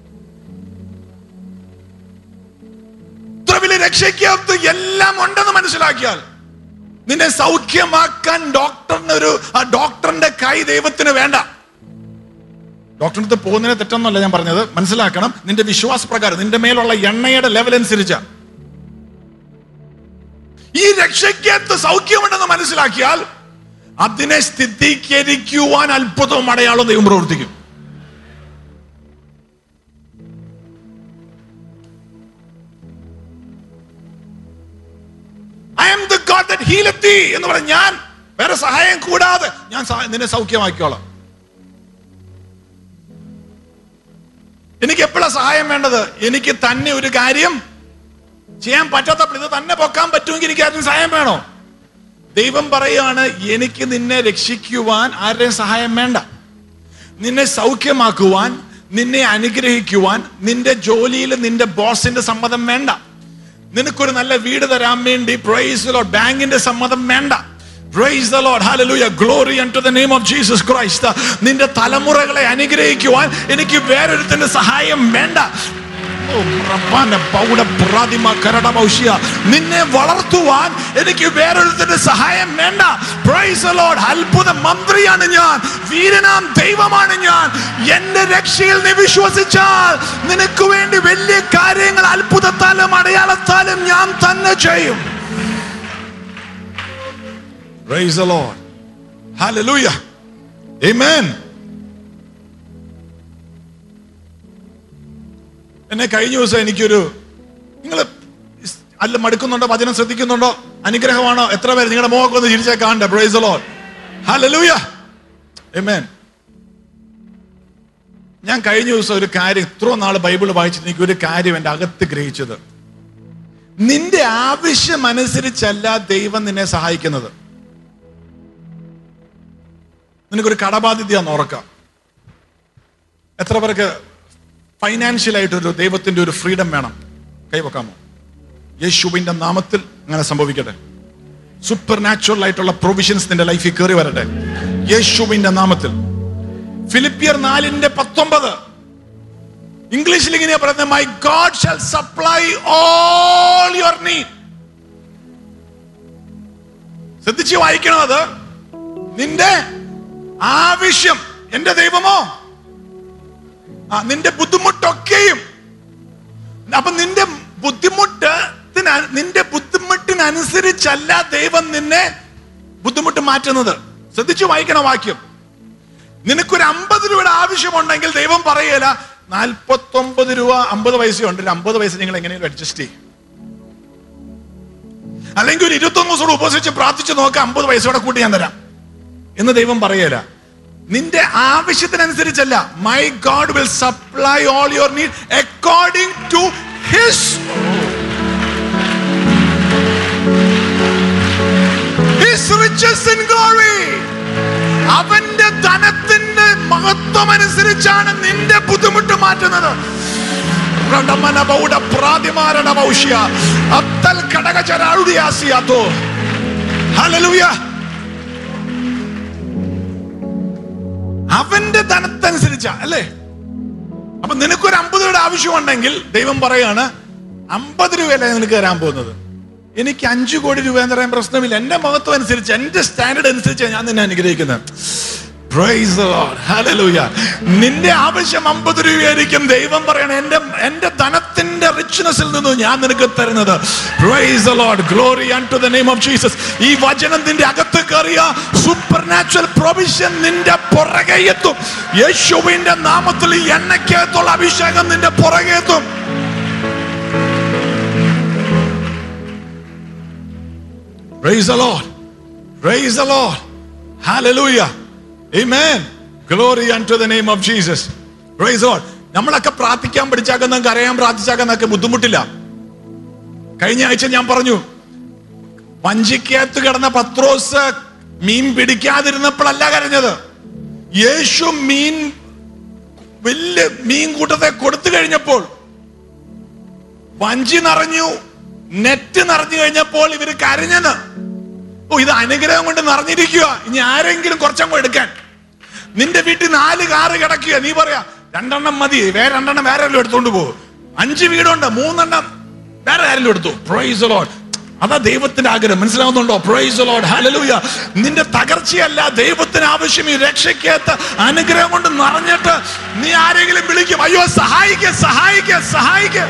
ഇത്ര വലിയ രക്ഷയ്ക്കകത്ത് എല്ലാം ഉണ്ടെന്ന് മനസ്സിലാക്കിയാൽ നിന്നെ സൗഖ്യമാക്കാൻ ഡോക്ടറിന് ഒരു ആ ഡോക്ടറിന്റെ കൈ ദൈവത്തിന് വേണ്ട ഡോക്ടറിന്റെ അടുത്ത് പോകുന്നതിന് തെറ്റൊന്നുമല്ല ഞാൻ പറഞ്ഞത് മനസ്സിലാക്കണം നിന്റെ വിശ്വാസപ്രകാരം നിന്റെ മേലുള്ള എണ്ണയുടെ ലെവൽ അനുസരിച്ച ഈ രക്ഷയ്ക്കകത്ത് സൗഖ്യമുണ്ടെന്ന് മനസ്സിലാക്കിയാൽ അതിനെ സ്ഥിരീകരിക്കുവാൻ അത്ഭുതവും അടയാളവും ദൈവം പ്രവർത്തിക്കും I am the God that healeth thee എന്ന് പറഞ്ഞ ഞാൻ വേറെ സഹായം കൂടാതെ ഞാൻ സഹായം- നിന്നെ സൗഖ്യമാക്കിക്കോളാം എനിക്ക് എപ്പോഴാ സഹായം വേണ്ടത് എനിക്ക് തന്നെ ഒരു കാര്യം ചെയ്യാൻ പറ്റാത്തപ്പോൾ ഇത് തന്നെ പൊക്കാൻ പറ്റുമെങ്കിൽ എനിക്ക് ആരും സഹായം വേണോ ദൈവം പറയാണ് എനിക്ക് നിന്നെ രക്ഷിക്കുവാൻ ആരുടെയും സഹായം വേണ്ട നിന്നെ സൗഖ്യമാക്കുവാൻ നിന്നെ അനുഗ്രഹിക്കുവാൻ നിന്റെ ജോലിയിൽ നിന്റെ ബോസിന്റെ സമ്മതം വേണ്ട നിനക്കൊരു നല്ല വീട് തരാൻ വേണ്ടി പ്രൈസ് ലോഡ് ബാങ്കിന്റെ സമ്മതം വേണ്ട praise the Lord hallelujah glory unto the name of Jesus Christ നിന്റെ തലമുറകളെ അനുഗ്രഹിക്കുവാൻ എനിക്ക് വേറൊരുത്തിന്റെ സഹായം വേണ്ട ഓ, റബ്ബാന പൗഡ പ്രാതിമ കരട ഭൗഷ്യ. നിന്നെ വളർത്തുവാൻ എനിക്ക് വേറൊരുത്തിന്റെ സഹായം വേണ്ട പ്രൈസ് ലോഡ് അത്ഭുത മന്ത്രിയാണ് ഞാൻ വീരനാം ദൈവമാണ് ഞാൻ എന്റെ രക്ഷയിൽ നീ വിശ്വസിച്ചാൽ നിനക്ക് വേണ്ടി വലിയ കാര്യങ്ങൾ അത്ഭുതത്താലും അടയാളത്താലും ഞാൻ തന്നെ ചെയ്യും Praise the Lord. Hallelujah. Amen. എന്നെ കഴിഞ്ഞ ദിവസം എനിക്കൊരു നിങ്ങൾ അല്ല മടുക്കുന്നുണ്ടോ വചനം ശ്രദ്ധിക്കുന്നുണ്ടോ അനുഗ്രഹമാണോ എത്ര പേര് നിങ്ങളുടെ മുഖമൊക്കെ ഒന്ന് ചിരിച്ചേ കാണണ്ടേ പ്രൈസ് ലോഡ് ഹല്ലേലൂയ ആമേൻ ഞാൻ കഴിഞ്ഞ ദിവസം ഒരു കാര്യം ഇത്ര നാൾ ബൈബിൾ വായിച്ചിട്ട് എനിക്ക് ഒരു കാര്യം എൻ്റെ അകത്ത് ഗ്രഹിച്ചത് നിന്റെ ആവശ്യം അനുസരിച്ചല്ല ദൈവം നിന്നെ സഹായിക്കുന്നത് നിനക്കൊരു കടബാധ്യതയാന്ന് ഓർക്കാം എത്ര പേർക്ക് ഫൈനാൻഷ്യലായിട്ടൊരു ദൈവത്തിന്റെ ഒരു ഫ്രീഡം വേണം കൈവക്കാമോ യേശുവിന്റെ നാമത്തിൽ അങ്ങനെ സംഭവിക്കട്ടെ സൂപ്പർ നാച്ചുറൽ ആയിട്ടുള്ള പ്രൊവിഷൻസ് നിന്റെ ലൈഫിൽ കയറി വരട്ടെ യേശുവിന്റെ നാമത്തിൽ ഫിലിപ്പിയർ നാലിന്റെ പത്തൊമ്പത് ഇംഗ്ലീഷിൽ ഇങ്ങനെയാ പറയുന്നത് my God shall supply all your need ശ്രദ്ധിച്ച് വായിക്കണം അത് നിന്റെ ആവശ്യം എന്റെ ദൈവമോ ആ നിന്റെ ബുദ്ധിമുട്ടൊക്കെയും അപ്പൊ നിന്റെ ബുദ്ധിമുട്ട് ആവശ്യത്തിനനുസരിച്ചല്ല ദൈവം നിന്നെ ബുദ്ധിമുട്ട് മാറ്റുന്നത് ശ്രദ്ധിച്ചു വായിക്കണം വാക്യം നിനക്കൊരു അമ്പത് രൂപയുടെ ആവശ്യമുണ്ടെങ്കിൽ ദൈവം പറയല നാൽപ്പത്തൊമ്പത് രൂപ അമ്പത് പൈസയുണ്ട് ഒരു അമ്പത് പൈസ നിങ്ങൾ എങ്ങനെയും അഡ്ജസ്റ്റ് ചെയ്യും അല്ലെങ്കിൽ ഒരു ഇരുപത്തൊന്ന് ദിവസം ഉപസിച്ച് പ്രാർത്ഥിച്ച് നോക്കാം അമ്പത് പൈസ കൂടെ കൂട്ടി ഞാൻ തരാം എന്ന് ദൈവം പറയല നിന്റെ ആവശ്യത്തിനനുസരിച്ചല്ല my God will supply all your need according to his his riches in glory അവന്റെ ധനത്തിന്റെ മഹത്വം അനുസരിച്ചാണ് നിന്റെ ബുദ്ധിമുട്ട് മാറ്റുന്നത് റഡമന ബൗഡ പ്രാതിമാരണ ഭൗഷ്യ അത്തൽ കടകചരാളുടിയാസിയാത്തോ ഹല്ലേലൂയ അവന്റെ ധനത്തനുസരിച്ചാ അല്ലേ അപ്പൊ നിനക്കൊരു അമ്പത് രൂപയുടെ ആവശ്യമുണ്ടെങ്കിൽ ദൈവം പറയാണ് അമ്പത് രൂപയല്ല നിനക്ക് തരാൻ പോകുന്നത് എനിക്ക് അഞ്ചു കോടി രൂപ എന്ന് പറയാൻ പ്രശ്നമില്ല എന്റെ മഹത്വം അനുസരിച്ച് എന്റെ സ്റ്റാൻഡേർഡ് അനുസരിച്ച് ഞാൻ നിന്നെ അനുഗ്രഹിക്കുന്നത് Praise the Lord. Hallelujah. നിന്റെ ആവശ്യം അമ്പത് രൂപയായിരിക്കും ദൈവം പറയണ എന്റെ എന്റെ ധനത്തിന്റെ റിച്ച്നെസ്സിൽ നിന്ന് ഞാൻ നിനക്ക് തരുന്നത് Praise the Lord. Glory unto the name of Jesus. ഈ വചനം നിന്റെ അകത്ത് കയറിയ സൂപ്പർ നാച്ചുറൽ പ്രൊവിഷൻ നിന്റെ പുറകെ എത്തും യേശുവിന്റെ നാമത്തിൽ ഈ എണ്ണയ്ക്കകത്തുള്ള അഭിഷേകം നിന്റെ പുറകെ എത്തും Praise the Lord. Praise the Lord. Hallelujah. Amen. Glory unto the name of Jesus. Praise the Lord. നമ്മളൊക്കെ പ്രാർത്ഥിക്കാൻ പഠിച്ചാക്കുന്ന കരയാൻ പ്രാർത്ഥിച്ചാക്കുന്നൊക്കെ ബുദ്ധിമുട്ടില്ല കഴിഞ്ഞ ആഴ്ച ഞാൻ പറഞ്ഞു വഞ്ചിക്കകത്ത് കിടന്ന പത്രോസ് മീൻ പിടിക്കാതിരുന്നപ്പോഴല്ല കരഞ്ഞത് യേശു മീൻ വലിയ മീൻ കൂട്ടത്തെ കൊടുത്തു കഴിഞ്ഞപ്പോൾ വഞ്ചി നിറഞ്ഞു നെറ്റ് നിറഞ്ഞു കഴിഞ്ഞപ്പോൾ ഇവര് കരഞ്ഞെന്ന് ഓ ഇത് അനുഗ്രഹം കൊണ്ട് നിറഞ്ഞിരിക്കുക ഇനി ആരെങ്കിലും കുറച്ചങ്ങ് എടുക്കാൻ നിന്റെ വീട്ടിൽ നാല് കാറ് കിടക്കുക നീ പറയാ രണ്ടെണ്ണം മതി വേറെ രണ്ടെണ്ണം വേറെ ആരെങ്കിലും എടുത്തോണ്ട് പോകും അഞ്ച് വീടുണ്ട് മൂന്നെണ്ണം വേറെ ആരെങ്കിലും എടുത്തു പ്രൈസ് ലോഡ് അതാ ദൈവത്തിന്റെ ആഗ്രഹം മനസ്സിലാവുന്നുണ്ടോ പ്രൈസ് ലോഡ് ഹലലൂയ നിന്റെ തകർച്ചയല്ല ദൈവത്തിന് ആവശ്യം ഈ രക്ഷയ്ക്കകത്ത് അനുഗ്രഹം കൊണ്ട് നിറഞ്ഞിട്ട് നീ ആരെങ്കിലും വിളിക്കും അയ്യോ സഹായിക്ക സഹായിക്ക സഹായിക്ക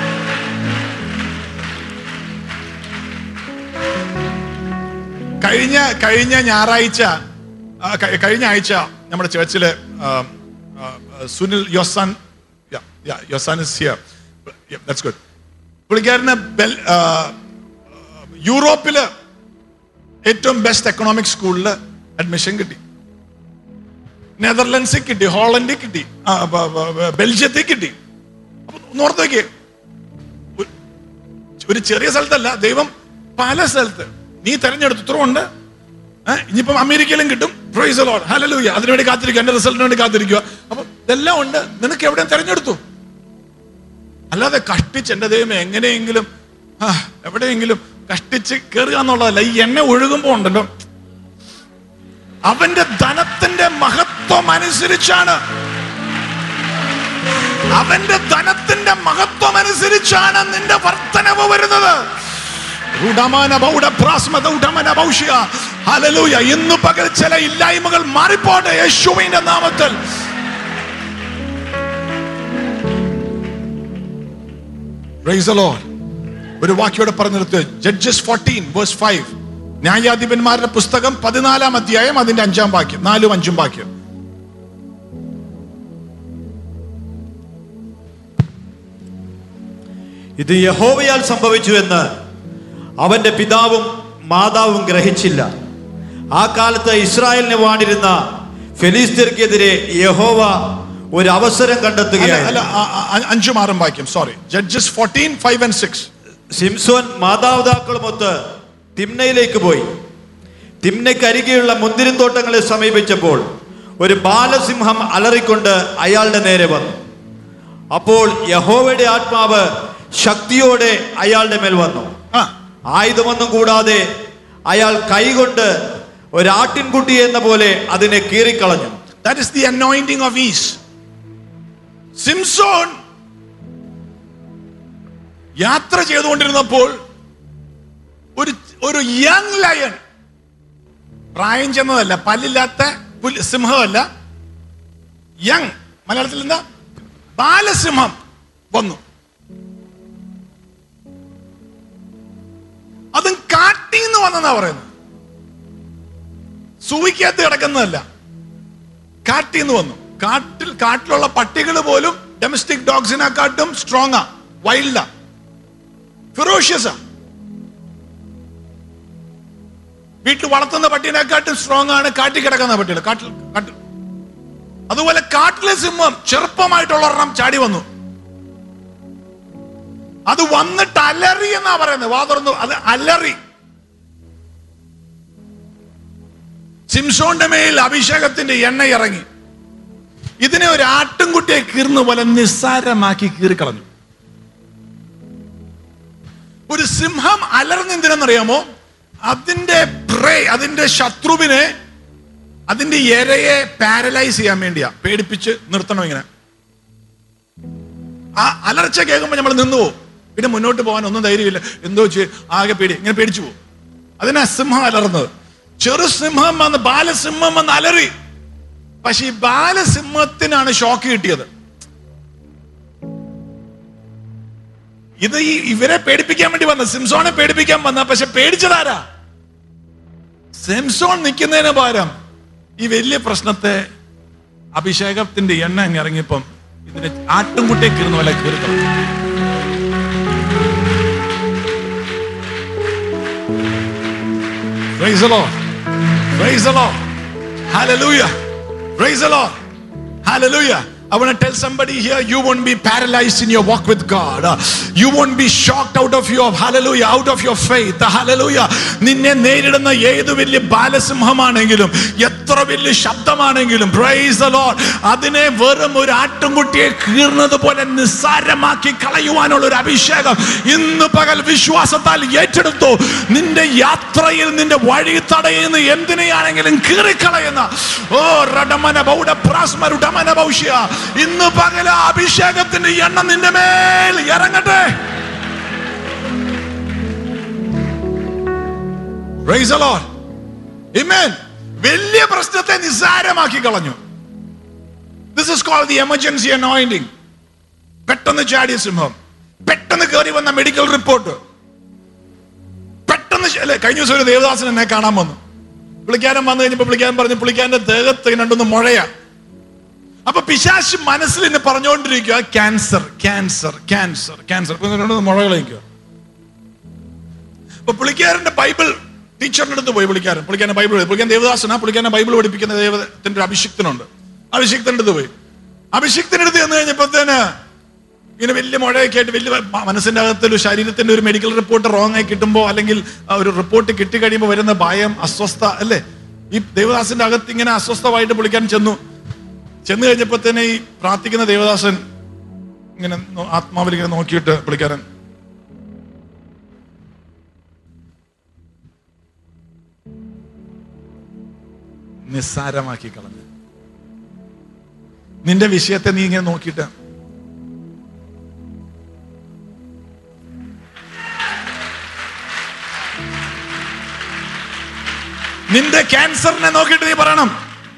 കഴിഞ്ഞ കഴിഞ്ഞ ഞായറാഴ്ച ആ, ക- കഴിഞ്ഞ ആഴ്ച നമ്മുടെ ചേർച്ചില് ആ, ആ, സുനിൽ യൊസാൻ യൊസാൻ ഇസ് ഹിയർ ദാറ്റ്സ് ഗുഡ് പുള്ളിക്കാരന് ബെൽ ആ, യൂറോപ്പില് ഏറ്റവും ബെസ്റ്റ് എക്കണോമിക് സ്കൂളിൽ അഡ്മിഷൻ കിട്ടി നെതർലൻഡ്സിൽ കിട്ടി ഹോളണ്ടിൽ കിട്ടി ആ, ബ- ബ- ബ- ബെൽജിയത്തിൽ കിട്ടി അപ്പൊ നോർത്ത് നോക്കിയേ ഒരു- ഒരു ചെറിയ സ്ഥലത്തല്ല ദൈവം പല സ്ഥലത്ത് നീ തെരഞ്ഞെടുത്തു ഇത്രയുണ്ട് ഏഹ് ഇനിയിപ്പം അമേരിക്കയിലും കിട്ടും പ്രൈസ് ലോഡ് ഹല്ലേലൂയ അതിനുവേണ്ടി കാത്തിരിക്കുക എന്റെ റിസൾട്ടിന് വേണ്ടി കാത്തിരിക്കുക അപ്പൊ ഇതെല്ലാം ഉണ്ട് നിനക്ക് എവിടെയും തെരഞ്ഞെടുത്തു അല്ലാതെ കഷ്ടിച്ച് എന്റെ ദൈവം എങ്ങനെയെങ്കിലും ആ, എവിടെയെങ്കിലും കഷ്ടിച്ച് കയറുക എന്നുള്ളതല്ല ഈ എണ്ണ ഒഴുകുമ്പോ ഉണ്ടല്ലോ അവന്റെ ധനത്തിന്റെ മഹത്വം അനുസരിച്ചാണ് അവന്റെ ധനത്തിന്റെ മഹത്വം അനുസരിച്ചാണ് നിന്റെ വർധനവ് വരുന്നത് ഉടമന ബൗഡ പ്രാസ്മത ഉടമന ബൗഷ്യ. ഹല്ലേലൂയ. ഇന്ന് പകൽ ചില ഇല്ലായ്മകൾ മാറിപ്പോട്ടെ യേശുവിന്റെ നാമത്തിൽ Praise the Lord. ഒരു വാക്യോടെ പറഞ്ഞു നിർത്തുക ജഡ്ജസ് ഫോർട്ടീൻ വേഴ്സ് ഫൈവ് ന്യായാധിപന്മാരുടെ പുസ്തകം പതിനാലാം അധ്യായം അതിന്റെ അഞ്ചാം വാക്യം നാലും അഞ്ചും വാക്യം ഇത് യഹോവയാൽ സംഭവിച്ചു എന്ന് അവന്റെ പിതാവും മാതാവും ഗ്രഹിച്ചില്ല ആ കാലത്ത് ഇസ്രായേലിനെ വാണിരുന്ന ഫെലിസ്തീർക്കെതിരെ യഹോവ ഒരു അവസരം അല്ല കണ്ടെത്തുകയായിരുന്നു അല്ല ആ- ആ- അഞ്ചും ആറും വാക്യം sorry Judges fourteen five and six Samson മാതാപിതാക്കളുമൊത്ത് തിമ്നയിലേക്ക് പോയി തിമ്നയ്ക്കരികെയുള്ള മുന്തിരിത്തോട്ടങ്ങളെ സമീപിച്ചപ്പോൾ ഒരു ബാലസിംഹം അലറിക്കൊണ്ട് അയാളുടെ നേരെ വന്നു അപ്പോൾ യഹോവയുടെ ആത്മാവ് ശക്തിയോടെ അയാളുടെ മേൽ വന്നു ആ ആയുധമൊന്നും കൂടാതെ അയാൾ കൈകൊണ്ട് ഒരാട്ടിൻകുട്ടി എന്ന പോലെ അതിനെ കീറിക്കളഞ്ഞു that is the anointing of ease Samson യാത്ര ചെയ്തുകൊണ്ടിരുന്നപ്പോൾ ഒരു ഒരു യങ് ലയൺ പ്രായം ചെന്നതല്ല പല്ലില്ലാത്ത പുലി- സിംഹമല്ല യങ് മലയാളത്തിൽ എന്താ ബാലസിംഹം വന്നു അതും വന്നെന്നാ പറയുന്നത് സൂയിക്കകത്ത് കിടക്കുന്നതല്ല കാട്ടിൽ നിന്ന് വന്നു കാട്ടിൽ കാട്ടിലുള്ള പട്ടികൾ പോലും ഡൊമസ്റ്റിക് ഡോഗ്സിനെക്കാട്ടും സ്ട്രോങ്ങാ വൈൽഡാ ഫിറോഷ്യസാ വീട്ടിൽ വളർത്തുന്ന പട്ടീനെക്കാട്ടും സ്ട്രോങ് ആണ് കാട്ടിൽ കിടക്കുന്ന പട്ടികൾ കാട്ടിൽ കാട്ടിൽ അതുപോലെ കാട്ടിലെ സിംഹം ചെറുപ്പമായിട്ടുള്ള ഒരെണ്ണം ചാടി വന്നു അത് വന്നിട്ട് അലറി എന്നാ പറയുന്നത് വാ തുറന്നു അത് അലറി സിംസോന്റെ മേൽ അഭിഷേകത്തിന്റെ എണ്ണ ഇറങ്ങി ഇതിനെ ഒരു ആട്ടുംകുട്ടിയെ കീർന്ന പോലെ നിസ്സാരമാക്കി കീറിക്കളഞ്ഞു ഒരു സിംഹം അലർന്നെന്തിനെന്നറിയാമോ അതിന്റെ പ്രേ അതിന്റെ ശത്രുവിനെ അതിന്റെ ഇരയെ പാരലൈസ് ചെയ്യാൻ വേണ്ടിയാ പേടിപ്പിച്ച് നിർത്തണം ഇങ്ങനെ ആ അലർച്ച കേൾക്കുമ്പോൾ നമ്മൾ നിന്നു പോകും പിന്നെ മുന്നോട്ട് പോകാൻ ഒന്നും ധൈര്യമില്ല എന്തോ ചെയ്യും ആകെ പേടി ഇങ്ങനെ പേടിച്ചു പോകും അതിനാ സിംഹം അലർന്നത് ചെറു സിംഹം വന്ന് ബാലസിംഹം വന്ന് അലറി പക്ഷെ ഈ ബാലസിംഹത്തിനാണ് ഷോക്ക് കിട്ടിയത് ഇത് ഈ ഇവരെ പേടിപ്പിക്കാൻ വേണ്ടി വന്ന സിംസോനെ പേടിപ്പിക്കാൻ വന്ന പക്ഷെ പേടിച്ചതാരാ സിംസോൺ നിൽക്കുന്നതിന് പകരം ഈ വലിയ പ്രശ്നത്തെ അഭിഷേകത്തിന്റെ എണ്ണ അങ്ങ് ഇറങ്ങിയപ്പം ഇതിന് ആട്ടുംകുട്ടിയെ കീറുന്ന പോലെ കീർത്തം Praise the Lord. Praise the Lord. Hallelujah. Praise the Lord. Hallelujah. I want to tell somebody here you won't be paralyzed in your walk with God. Uh, You won't be shocked out of your hallelujah, out of your faith. Hallelujah. നിന്നെ നേരിടുന്ന ഏത് വലിയ ബാലസിംഹമാണെങ്കിലും എത്ര വലിയ ശബ്ദമാണെങ്കിലും പ്രൈസ് the Lord അതിനെ വെറും ഒരു ആട്ടുംകുട്ടിയെ കീർന്നത് പോലെ നിസ്സാരമാക്കി കളയുവാനുള്ള ഒരു അഭിഷേകം ഇന്ന് പകൽ വിശ്വാസത്താൽ ഏറ്റെടുത്തു നിന്റെ യാത്രയിൽ നിന്റെ വഴി തടയുന്ന എന്തിനെയാണെങ്കിലും കീറിക്കളയുന്ന ഓ റഡമന ബൗഡ പ്രാസ്മരുഡമന ഭൗഷ്യ ഇന്ന് പകൽ ആ അഭിഷേകത്തിന്റെ എണ്ണം നിന്റെ മേൽ ഇറങ്ങട്ടെ Praise the Lord. Amen. വലിയ പ്രശ്നത്തെ നിസ്സാരമാക്കി കളഞ്ഞു this is called the emergency anointing പെട്ടെന്ന് ചാടിയ സിംഹം പെട്ടെന്ന് കയറി വന്ന മെഡിക്കൽ റിപ്പോർട്ട് പെട്ടെന്ന് ശ- അല്ലേ കഴിഞ്ഞ ദിവസം ഒരു ദേവദാസൻ എന്നെ കാണാൻ വന്നു പുള്ളിക്കാരൻ വന്നു കഴിഞ്ഞപ്പോ പുള്ളിക്കാരൻ പറഞ്ഞു പുള്ളിക്കാരന്റെ ദേഹത്ത് രണ്ടൊന്ന് മുഴയാ അപ്പൊ പിശാശ് മനസ്സിൽ ഇന്ന് പറഞ്ഞുകൊണ്ടിരിക്കുക ക്യാൻസർ ക്യാൻസർ ക്യാൻസർ ക്യാൻസർ രണ്ടൊന്ന് മുഴകൾ നിൽക്കുക അപ്പൊ പുള്ളിക്കാരന്റെ ബൈബിൾ ടീച്ചറിന്റെ അടുത്ത് പോയി പുള്ളിക്കാരൻ പുള്ളിക്കാരൻ ബൈബിൾ പുള്ളിക്കാരൻ ദേവദാസനാ പുള്ളിക്കാരൻ ബൈബിൾ പഠിപ്പിക്കുന്ന ദൈവത്തിന്റെ ഒരു അഭിഷിക്തനുണ്ട് അഭിഷിക്തന്റെ അടുത്ത് പോയി അഭിഷിക്തന്റെ അടുത്ത് ചെന്ന് കഴിഞ്ഞപ്പോഴത്തേന് ഇങ്ങനെ വലിയ മുഴയൊക്കെ ആയിട്ട് വലിയ മ- മനസ്സിന്റെ അകത്ത് ഒരു ശരീരത്തിന്റെ ഒരു മെഡിക്കൽ റിപ്പോർട്ട് റോങ് ആയി കിട്ടുമ്പോൾ അല്ലെങ്കിൽ ആ ഒരു റിപ്പോർട്ട് കിട്ടി കഴിയുമ്പോൾ വരുന്ന ഭയം അസ്വസ്ഥ അല്ലേ ഈ ദേവദാസിന്റെ അകത്ത് ഇങ്ങനെ അസ്വസ്ഥമായിട്ട് പുള്ളിക്കാൻ ചെന്നു ചെന്ന് കഴിഞ്ഞപ്പോൾ തന്നെ ഈ പ്രാർത്ഥിക്കുന്ന ദേവദാസൻ ഇങ്ങനെ നോ- ആത്മാവിൽ ഇങ്ങനെ നോക്കിയിട്ട് പുള്ളിക്കാരൻ നിസ്സാരമാക്കി കളഞ്ഞു നിന്റെ വിഷയത്തെ നീ ഇങ്ങനെ നോക്കിയിട്ട് നിന്റെ ക്യാൻസറിനെ നോക്കിയിട്ട് നീ പറയണം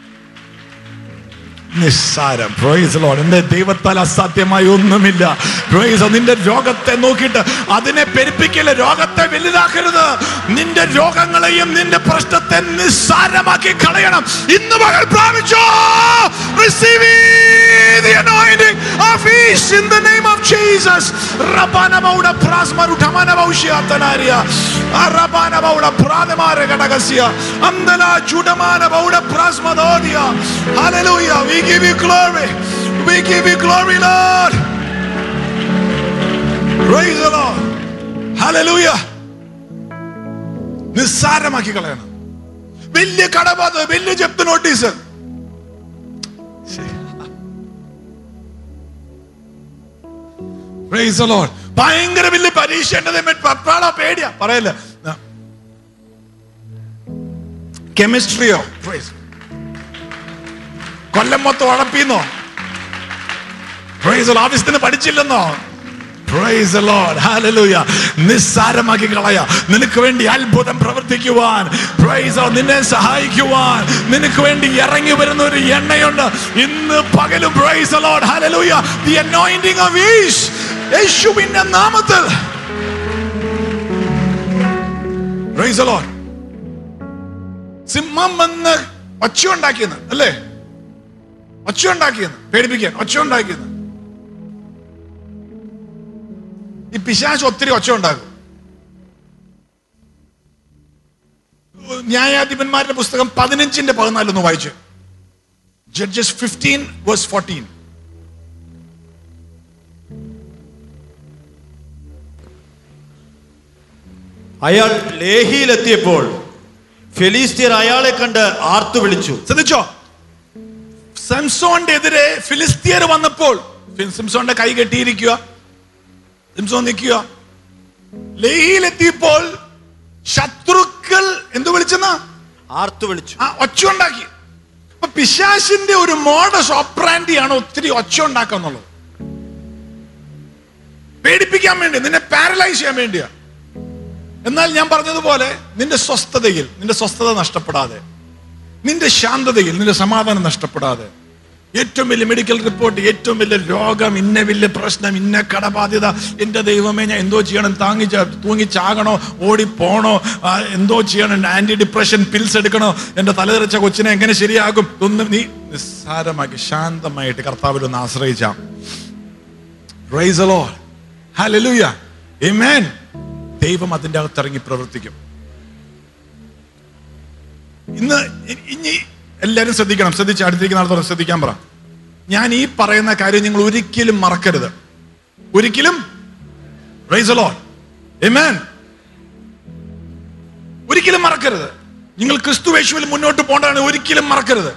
നിസ്സാരം പ്രൈസ് ലോഡ് എന്റെ ദൈവത്താൽ അസാധ്യമായി ഒന്നുമില്ല പ്രൈസ് നിന്റെ രോഗത്തെ നോക്കിയിട്ട് അതിനെ പെരുപ്പിക്കല് രോഗത്തെ വലുതാക്കരുത് നിന്റെ രോഗങ്ങളെയും നിന്റെ പ്രശ്നത്തെ നിസ്സാരമാക്കി കളയണം ഇന്ന് പകൽ പ്രാപിച്ചോ Receive the anointing of ease in the name of Jesus. Rabana bauda prasma rutamana baushya tanaria. Arabana bauda prademare gadagasia. Andala judamana bauda prasma dodia. Hallelujah. We give you glory. We give you glory, Lord. Praise the Lord. Hallelujah. നിസ്സാരമാക്കി കളയണം വലിയ കടബാധ വലിയ ജപ്തി നോട്ടീസ് Praise the Lord. ഭയങ്കര വലിയ പരീക്ഷ പപ്പാളോ പേടിയാ പറയല്ല കെമിസ്ട്രിയോ കൊല്ലം മൊത്തം ഉഴപ്പിന്നോ പ്രൈസ് ആവശ്യത്തിന് പഠിച്ചില്ലെന്നോ Praise the Lord. Hallelujah. നിസ്സാരമാക്കി കളയ നിനക്ക് വേണ്ടി അത്ഭുതം പ്രവർത്തിക്കുവാൻ Praise the Lord. നിന്നെ സഹായിക്കുവാൻ നിനക്ക് വേണ്ടി ഇറങ്ങി വരുന്ന ഒരു എണ്ണയുണ്ട് ഇന്ന് പകലും Praise the Lord. Hallelujah. The anointing of ease. യേശുവിന്റെ നാമത്തിൽ Praise the Lord. സിംഹം വന്ന് ഒച്ച ഉണ്ടാക്കിയെന്ന് അല്ലേ ഒച്ച ഉണ്ടാക്കിയെന്ന് പേടിപ്പിക്കാൻ ഒച്ച ഉണ്ടാക്കിയെന്ന് ഈ പിശാശ് ഒത്തിരി ഒച്ച ഉണ്ടാക്കും ന്യായാധിപന്മാരുടെ പുസ്തകം പതിനഞ്ചിന്റെ പതിനാലൊന്ന് വായിച്ചു ജഡ്ജസ് ഫിഫ്റ്റീൻ വേഴ്സ് ഫോർട്ടീൻ അയാൾ ലേഹിയിലെത്തിയപ്പോൾ ഫെലീസ്തീർ അയാളെ കണ്ട് ആർത്തു വിളിച്ചു ശ്രദ്ധിച്ചോ സംസോന്റെ എതിരെ ഫിലിസ്തീർ വന്നപ്പോൾ ഫി- സിംസോന്റെ കൈ കെട്ടിയിരിക്കുക സിംസോൻ നിൽക്കുക ലേഹിയിലെത്തിയപ്പോൾ ശത്രുക്കൾ എന്തു വിളിച്ചെന്ന ആർത്തു വിളിച്ചു ആ ഒച്ച ഉണ്ടാക്കി അപ്പൊ പിശാശിന്റെ ഒരു മോഡസ് ഓപ്രാൻഡിയാണ് ഒത്തിരി ഒച്ച ഉണ്ടാക്കുക എന്നുള്ളത് പേടിപ്പിക്കാൻ വേണ്ടി നിന്നെ പാരലൈസ് ചെയ്യാൻ വേണ്ടിയാ എന്നാൽ ഞാൻ പറഞ്ഞതുപോലെ നിന്റെ സ്വസ്ഥതയിൽ നിന്റെ സ്വസ്ഥത നഷ്ടപ്പെടാതെ നിന്റെ ശാന്തതയിൽ നിന്റെ സമാധാനം നഷ്ടപ്പെടാതെ ഏറ്റവും വലിയ മെഡിക്കൽ റിപ്പോർട്ട് ഏറ്റവും വലിയ രോഗം ഇന്ന വലിയ പ്രശ്നം ഇന്ന കടബാധ്യത എന്റെ ദൈവമേ ഞാൻ എന്തോ ചെയ്യണം താങ്ങി ചാ- തൂങ്ങി ചാകണോ ഓടിപ്പോണോ ആ, എന്തോ ചെയ്യണം ആന്റി ഡിപ്രഷൻ പിൽസ് എടുക്കണോ എന്റെ തലതെറിച്ച കൊച്ചിനെ എങ്ങനെ ശരിയാകും ഇതൊന്നും നീ നിസ്സാരമാക്കി ശാന്തമായിട്ട് കർത്താവിൽ ഒന്ന് ആശ്രയിച്ചാം Praise the Lord. Hallelujah. Amen. ദൈവം അതിൻ്റെ അകത്ത് ഇറങ്ങി പ്രവർത്തിക്കും ഇന്ന് ഇ- ഇനി എല്ലാവരും ശ്രദ്ധിക്കണം ശ്രദ്ധിച്ച് അടുത്തിരിക്കുന്ന ആൾക്കാർ ശ്രദ്ധിക്കാൻ പറ ഞാൻ ഈ പറയുന്ന കാര്യം നിങ്ങൾ ഒരിക്കലും മറക്കരുത് ഒരിക്കലും Praise the Lord. Amen. ഒരിക്കലും മറക്കരുത് നിങ്ങൾ ക്രിസ്തു യേശുവിൽ മുന്നോട്ട് പോകേണ്ടതാണ് ഒരിക്കലും മറക്കരുത്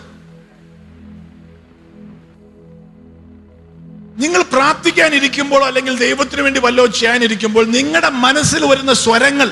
നിങ്ങൾ പ്രാർത്ഥിക്കാനിരിക്കുമ്പോൾ അല്ലെങ്കിൽ ദൈവത്തിന് വേണ്ടി വല്ലോ ചെയ്യാനിരിക്കുമ്പോൾ നിങ്ങളുടെ മനസ്സിൽ വരുന്ന സ്വരങ്ങൾ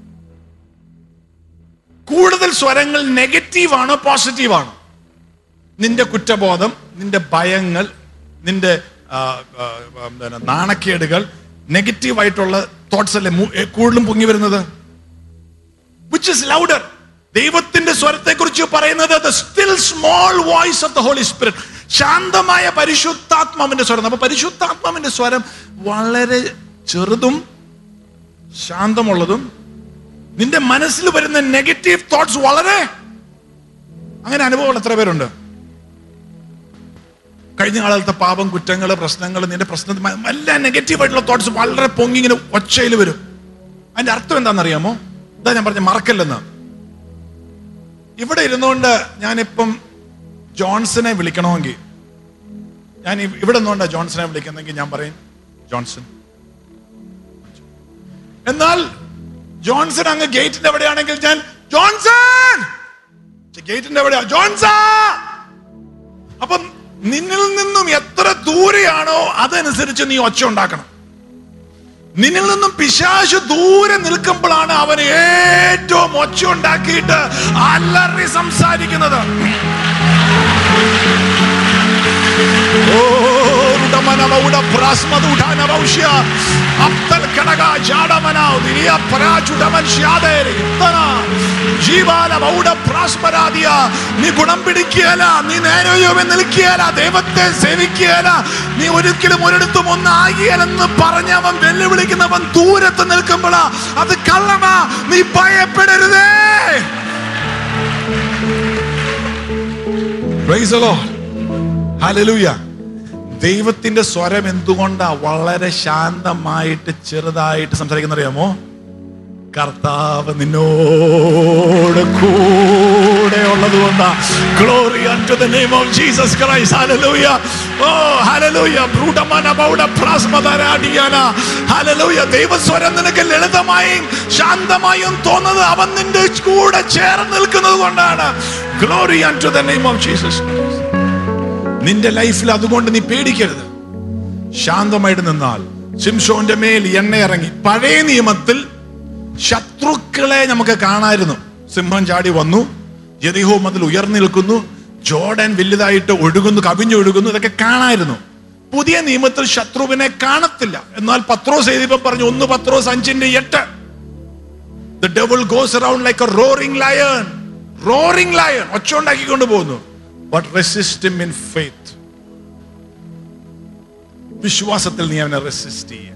കൂടുതൽ സ്വരങ്ങൾ നെഗറ്റീവ് ആണോ പോസിറ്റീവ് ആണോ നിന്റെ കുറ്റബോധം നിന്റെ ഭയങ്ങൾ നിന്റെ ആ, ആ, ആ, എന്താണ്, നാണക്കേടുകൾ നെഗറ്റീവ് ആയിട്ടുള്ള തോട്ട്സ് അല്ലേ മു- ഏ, കൂടുതലും പൊങ്ങി വരുന്നത് വിച്ച് ഇസ് ലൗഡർ ദൈവത്തിന്റെ സ്വരത്തെ കുറിച്ച് പറയുന്നത് the still small voice of the Holy Spirit ശാന്തമായ പരിശുദ്ധാത്മാവിന്റെ സ്വരം അപ്പൊ പരിശുദ്ധാത്മാവിന്റെ സ്വരം വളരെ ചെറുതും ശാന്തമുള്ളതും നിന്റെ മനസ്സിൽ വരുന്ന നെഗറ്റീവ് തോട്ട്സ് വളരെ അങ്ങനെ അനുഭവങ്ങൾ എത്ര പേരുണ്ട് കഴിഞ്ഞ കാലത്തെ പാപം കുറ്റങ്ങൾ പ്രശ്നങ്ങൾ നിന്റെ പ്രശ്നം എല്ലാം നെഗറ്റീവ് ആയിട്ടുള്ള തോട്ട്സ് വളരെ പൊങ്ങി ഇങ്ങനെ ഒച്ചയിൽ വരും അതിന്റെ അർത്ഥം എന്താണെന്നറിയാമോ ഇതാ ഞാൻ പറഞ്ഞ മറക്കല്ലെന്ന് ഇവിടെ ഇരുന്നുകൊണ്ട് ഞാനിപ്പം ജോൺസനെ വിളിക്കണമെങ്കിൽ ഞാൻ ഇ- ഇവിടെ നിന്നുകൊണ്ടാ ജോൺസനെ വിളിക്കുന്നെങ്കിൽ ഞാൻ പറയും ജോൺസൺ എന്നാൽ ജോൺസൺ അങ്ങ് ഗേറ്റിന്റെ എവിടെയാണെങ്കിൽ ഞാൻ ജോൺസൺ ഗേറ്റിന്റെ എവിടെയാ ജോൺസൺ അപ്പം നിന്നിൽ നിന്നും എത്ര ദൂരെയാണോ അതനുസരിച്ച് നീ ഒച്ച ഉണ്ടാക്കണം നിന്നിൽ നിന്നും പിശാശു ദൂരെ നിൽക്കുമ്പോഴാണ് അവൻ ഏറ്റവും ഒച്ച ഉണ്ടാക്കിയിട്ട് അലറി സംസാരിക്കുന്നത് ഓ, ഉടമനവ ഉട പ്രാസ്മത ഉടാനവൗഷ്യ. അപ്തൽ കടക ജാഡമനാവ് ദിനിയ പരാചുടമൻ ശ്യാദേരി. ഇത്തന ജീവാല വൗഡ പ്രാസ്മരാദിയ. നീ ഗുണം പിടിക്കുകയല്ല നീ നേരോയോമെ നിൽക്കുകയല്ല ദൈവത്തെ സേവിക്കുകയല്ല നീ ഒരിക്കലും ഒരിടത്തും ഒന്നാകിയല്ലെന്ന് പറഞ്ഞവൻ വെല്ലുവിളിക്കുന്നവൻ ദൂരത്ത് നിൽക്കുമ്പോഴാ അത് കള്ളമാ നീ ഭയപ്പെടരുതേ Praise the Lord. Hallelujah. ദൈവത്തിന്റെ സ്വരം എന്തുകൊണ്ടാ വളരെ ശാന്തമായിട്ട് ചെറുതായിട്ട് സംസാരിക്കുന്ന അറിയാമോ കർത്താവ് നിന്നോട് കൂടെ ഉള്ളത് കൊണ്ടാ glory to the name of Jesus Christ hallelujah oh hallelujah ബ്രൂഡമന ബൗഡ പ്രാസ്മദരാഡിയാന ഹല്ലേലൂയ ദൈവസ്വരം നിനക്ക് ലളിതമായും ശാന്തമായും തോന്നുന്നത് അവൻ നിന്റെ കൂടെ ചേർന്ന് നിൽക്കുന്നത് കൊണ്ടാണ് glory to the name of Jesus നിന്റെ ലൈഫിൽ അതുകൊണ്ട് നീ പേടിക്കരുത് ശാന്തമായിട്ട് നിന്നാൽ ശിംഷോന്റെ മേൽ എണ്ണ ഇറങ്ങി പഴയ നിയമത്തിൽ ശത്രുക്കളെ നമുക്ക് കാണായിരുന്നു സിംഹം ചാടി വന്നു യതിഹോ മതിൽ ഉയർന്നു നിൽക്കുന്നു ജോർഡൻ വലുതായിട്ട് ഒഴുകുന്നു കവിഞ്ഞൊഴുകുന്നു ഇതൊക്കെ കാണായിരുന്നു പുതിയ നിയമത്തിൽ ശത്രുവിനെ കാണത്തില്ല എന്നാൽ പത്രോസ് എഴുതിയപ്പോ പറഞ്ഞു ഒന്ന് പത്രോസ് അഞ്ചിന്റെ എട്ട് the devil goes around like a roaring lion roaring lion ഒച്ച ഉണ്ടാക്കിക്കൊണ്ട് പോകുന്നു ബട്ട് റെസിസ്റ്റ് ഇൻ ഫെയ്ത്ത് വിശ്വാസത്തിൽ നീ അവനെ റെസിസ്റ്റ് ചെയ്യുക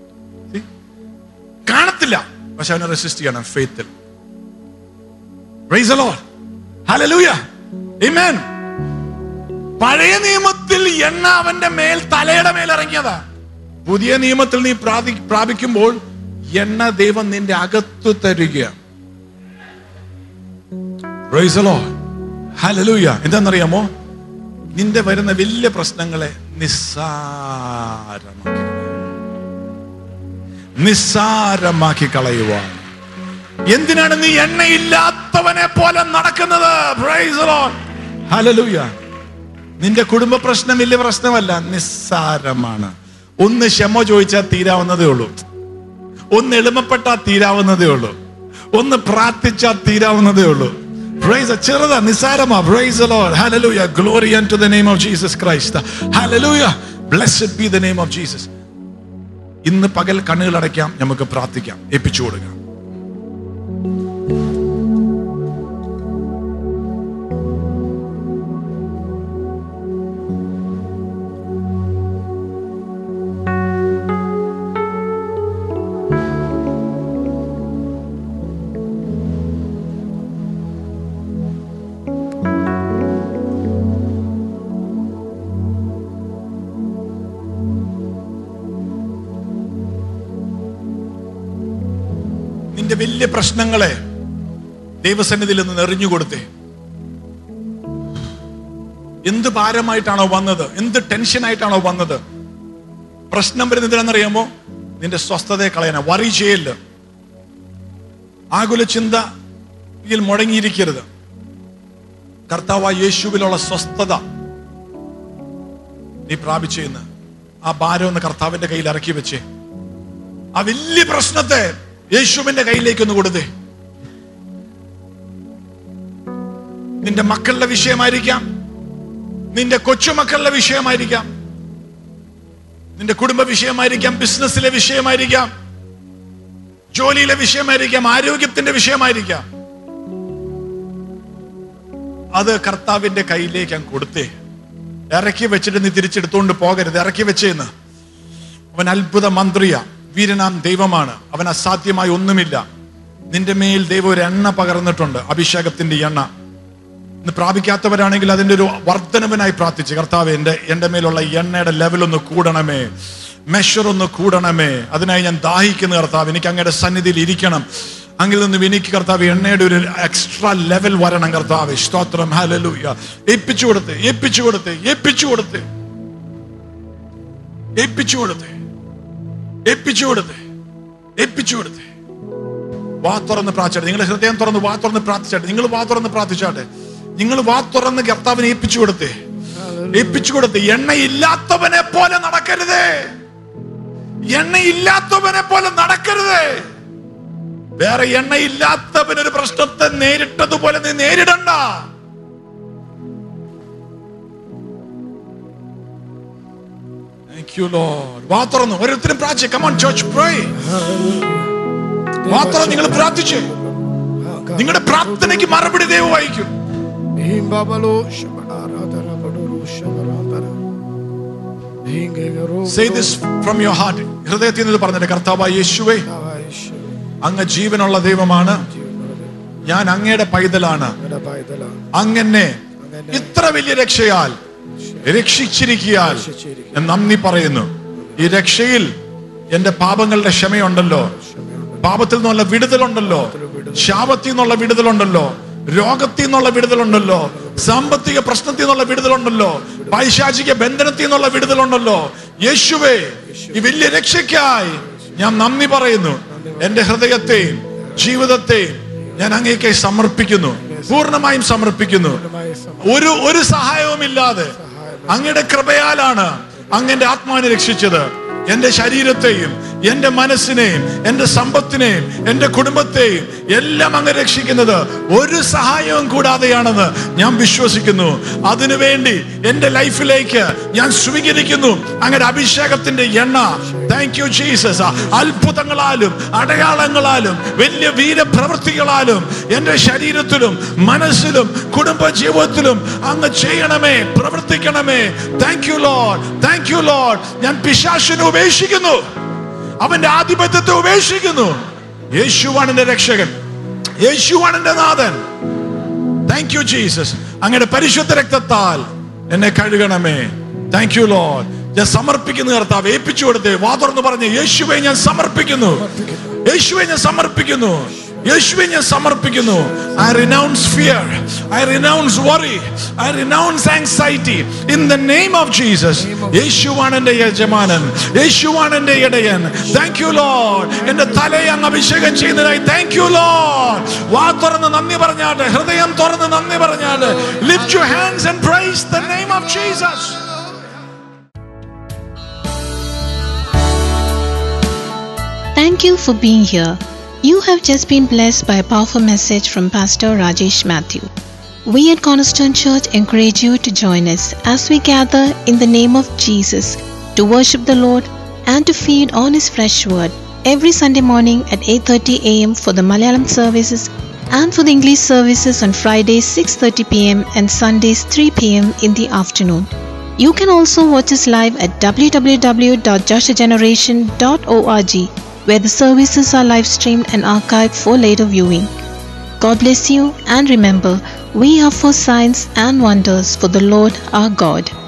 See? കാണത്തില്ല പക്ഷെ അവനെ റെസിസ്റ്റ് ചെയ്യണം ഫെയ്ത്തിൽ Praise the Lord. Hallelujah. Amen. പഴയ നിയമത്തിൽ എണ്ണ അവന്റെ മേൽ തലയുടെ മേൽ ഇറങ്ങിയതാ പുതിയ നിയമത്തിൽ നീ പ്രാപി പ്രാപിക്കുമ്പോൾ എണ്ണ ദൈവം നിന്റെ അകത്ത് തരിക Praise the Lord. Hallelujah. എന്താണെന്നറിയാമോ നിന്റെ വരുന്ന വലിയ പ്രശ്നങ്ങളെ നിസ്സാരമാക്കി നിസ്സാരമാക്കി കളയുവാൻ എന്തിനാണ് നീ എണ്ണയില്ലാത്തവനെ പോലെ നടക്കുന്നത് Praise the Lord. Hallelujah. നിന്റെ കുടുംബ പ്രശ്നം വലിയ പ്രശ്നമല്ല നിസ്സാരമാണ് ഒന്ന് ക്ഷമ ചോദിച്ചാൽ തീരാവുന്നതേ ഉള്ളൂ ഒന്ന് എളിമപ്പെട്ടാൽ തീരാവുന്നതേ ഉള്ളൂ ഒന്ന് പ്രാർത്ഥിച്ചാൽ തീരാവുന്നതേ ഉള്ളൂ പ്രൈസ് ചെറുതാ നിസ്സാരമാ praise Lord hallelujah glory to the name of Jesus Christ hallelujah blessed be the name of Jesus ഇന്ന് പകൽ കണ്ണുകൾ അടയ്ക്കാം നമുക്ക് പ്രാർത്ഥിക്കാം ഏൽപ്പിച്ചു കൊടുക്കാം നിന്റെ വലിയ പ്രശ്നങ്ങളെ ദൈവസന്നിധിയിൽ നിന്ന് എറിഞ്ഞു കൊടുത്തേ എന്ത് ഭാരമായിട്ടാണോ വന്നത് എന്ത് ടെൻഷനായിട്ടാണോ വന്നത് പ്രശ്നം വരുന്നത് എന്തിനാണെന്നറിയാമോ നിന്റെ സ്വസ്ഥതയെ കളയാനാ വറി ചെയ്യല്ല ആകുല ചിന്ത ഇതിൽ മുടങ്ങിയിരിക്കരുത് കർത്താവ് യേശുവിലുള്ള സ്വസ്ഥത നീ പ്രാപിച്ചെന്ന് ആ ഭാരം ഒന്ന് കർത്താവിന്റെ കയ്യിൽ ഇറക്കി വെച്ചേ ആ വലിയ പ്രശ്നത്തെ യേശുവിന്റെ കയ്യിലേക്ക് ഒന്ന് കൊടുത്തേ നിന്റെ മക്കളുടെ വിഷയമായിരിക്കാം നിന്റെ കൊച്ചുമക്കളുടെ വിഷയമായിരിക്കാം നിന്റെ കുടുംബ വിഷയമായിരിക്കാം ബിസിനസ്സിലെ വിഷയമായിരിക്കാം ജോലിയിലെ വിഷയമായിരിക്കാം ആരോഗ്യത്തിന്റെ വിഷയമായിരിക്കാം അത് കർത്താവിന്റെ കയ്യിലേക്ക് അങ്ങ് കൊടുത്തേ ഇറക്കി വെച്ചിട്ട് നീ തിരിച്ചെടുത്തുകൊണ്ട് പോകരുത് ഇറക്കി വെച്ചേന്ന് അവൻ അത്ഭുത മന്ത്രിയ വീരനാം ദൈവമാണ് അവൻ അസാധ്യമായി ഒന്നുമില്ല നിന്റെ മേൽ ദൈവം ഒരു എണ്ണ പകർന്നിട്ടുണ്ട് അഭിഷേകത്തിന്റെ എണ്ണ ഇന്ന് പ്രാപിക്കാത്തവരാണെങ്കിൽ അതിന്റെ ഒരു വർധനവിനായി പ്രാർത്ഥിച്ച് കർത്താവ് എന്റെ എന്റെ മേലുള്ള എണ്ണയുടെ ലെവൽ ഒന്ന് കൂടണമേ മെഷർ ഒന്ന് കൂടണമേ അതിനായി ഞാൻ ദാഹിക്കുന്ന കർത്താവ് എനിക്ക് അങ്ങയുടെ സന്നിധിയിൽ ഇരിക്കണം അങ്ങിൽ നിന്നും എനിക്ക് കർത്താവ് എണ്ണയുടെ ഒരു എക്സ്ട്രാ ലെവൽ വരണം കർത്താവ് സ്തോത്രം ഹലലൂയ ഏൽപ്പിച്ചു കൊടുത്ത് ഏൽപ്പിച്ചു കൊടുത്ത് ഏൽപ്പിച്ചു കൊടുത്ത് ഏൽപ്പിച്ചു കൊടുത്ത് ഏൽപ്പിച്ചു കൊടുത്ത് ഏൽപ്പിച്ചു കൊടുത്ത് വാ തുറന്ന് പ്രാർത്ഥിച്ചാട്ടെ നിങ്ങളുടെ ഹൃദയം തുറന്ന് വാ തുറന്ന് പ്രാർത്ഥിച്ചാട്ടെ നിങ്ങൾ വാ തുറന്ന് പ്രാർത്ഥിച്ചാട്ടെ നിങ്ങൾ വാ തുറന്ന് കർത്താവിനെ ഏൽപ്പിച്ചു കൊടുത്തേ ഏൽപ്പിച്ചു കൊടുത്ത് എണ്ണയില്ലാത്തവനെ പോലെ നടക്കരുതേ എണ്ണയില്ലാത്തവനെ പോലെ നടക്കരുതേ വേറെ എണ്ണയില്ലാത്തവൻ ഒരു പ്രശ്നത്തെ നേരിട്ടതുപോലെ നീ നേരിടണ്ട Thank you, Lord. വാ തുറന്നു ഓരോരുത്തരും പ്രാർത്ഥിച്ചു കമോൺ ചർച്ച് പ്രേ വാ തുറന്ന് നിങ്ങൾ പ്രാർത്ഥിച്ചു നിങ്ങളുടെ പ്രാർത്ഥനയ്ക്ക് മറുപടി ദൈവം വായിക്കും Say this from your heart. ഹൃദയത്തിൽ നിന്ന് പറഞ്ഞിട്ട് കർത്താവ് യേശുവേ അങ്ങ് ജീവനുള്ള ദൈവമാണ് ഞാൻ അങ്ങയുടെ പൈതലാണ് അങ്ങനെ ഇത്ര വലിയ രക്ഷയാൽ രക്ഷിച്ചിരിക്കിയാൽ ഞാൻ നന്ദി പറയുന്നു ഈ രക്ഷയിൽ എന്റെ പാപങ്ങളുടെ ക്ഷമയുണ്ടല്ലോ പാപത്തിൽ നിന്നുള്ള വിടുതലുണ്ടല്ലോ ശാപത്തിൽ നിന്നുള്ള വിടുതലുണ്ടല്ലോ രോഗത്തിൽ നിന്നുള്ള വിടുതലുണ്ടല്ലോ സാമ്പത്തിക പ്രശ്നത്തിൽ നിന്നുള്ള വിടുതലുണ്ടല്ലോ പൈശാചിക ബന്ധനത്തിൽ നിന്നുള്ള വിടുതലുണ്ടല്ലോ യേശുവേ ഈ വലിയ രക്ഷയ്ക്കായി ഞാൻ നന്ദി പറയുന്നു എന്റെ ഹൃദയത്തെയും ജീവിതത്തെയും ഞാൻ അങ്ങേക്കായി സമർപ്പിക്കുന്നു പൂർണ്ണമായും സമർപ്പിക്കുന്നു ഒരു ഒരു സഹായവുമില്ലാതെ അങ്ങയുടെ കൃപയാലാണ് അങ്ങന്റെ ആത്മാവിനെ രക്ഷിച്ചത് എന്റെ ശരീരത്തെയും എന്റെ മനസ്സിനെയും എന്റെ സമ്പത്തിനെയും എന്റെ കുടുംബത്തെയും എല്ലാം അങ്ങ് രക്ഷിക്കുന്നത് ഒരു സഹായവും കൂടാതെയാണെന്ന് ഞാൻ വിശ്വസിക്കുന്നു അതിനുവേണ്ടി എന്റെ ലൈഫിലേക്ക് ഞാൻ സ്വീകരിക്കുന്നു അങ്ങയുടെ അഭിഷേകത്തിന്റെ എണ്ണ താങ്ക് യു ജീസസ് അത്ഭുതങ്ങളാലും അടയാളങ്ങളാലും വലിയ വീരപ്രവൃത്തികളാലും എന്റെ ശരീരത്തിലും മനസ്സിലും കുടുംബ ജീവിതത്തിലും അങ്ങ് ചെയ്യണമേ പ്രവർത്തിക്കണമേ thank you Lord thank you Lord ഞാൻ പിശാശിനെ ഉപേക്ഷിക്കുന്നു അവന്റെ ആധിപത്യത്തെ ഉപേക്ഷിക്കുന്നു യേശുവാണ് എന്റെ രക്ഷകൻ യേശുവാണ് എന്റെ നാഥൻ താങ്ക് യു ജീസസ് അങ്ങയുടെ പരിശുദ്ധ രക്തത്താൽ എന്നെ കഴുകണമേ താങ്ക് യു ലോഡ് ഞാൻ സമർപ്പിക്കുന്ന കർത്താവ് ഏൽപ്പിച്ചു കൊടുത്തേ വാ തുറന്ന് പറഞ്ഞ് യേശുവെ ഞാൻ സമർപ്പിക്കുന്നു യേശുവെ ഞാൻ സമർപ്പിക്കുന്നു യേശുവെ ഞാൻ സമർപ്പിക്കുന്നു I renounce fear I renounce worry I renounce anxiety in the name of Jesus യേശുവാണ് എന്റെ യജമാനൻ യേശുവാണ് എന്റെ ഇടയൻ താങ്ക് യു ലോഡ് എന്റെ തലയെ അങ്ങ് അഭിഷേകം ചെയ്യുന്നതിനായി താങ്ക് യു ലോഡ് വാ തുറന്ന് നന്ദി പറഞ്ഞാട്ട് ഹൃദയം തുറന്ന് നന്ദി പറഞ്ഞാട്ട് lift you hands and praise the name of Jesus Thank you for being here. You have just been blessed by a powerful message from Pastor Rajesh Matthew. We at Cornerstone Church encourage you to join us as we gather in the name of Jesus to worship the Lord and to feed on his fresh word every Sunday morning at 8:30 a.m. for the Malayalam services and for the English services on Fridays 6:30 p.m. and Sundays 3 p.m. in the afternoon. You can also watch us live at www.joshageneration.org where the services are live streamed and archived for later viewing. God bless you and remember, we are for signs and wonders for the Lord our God.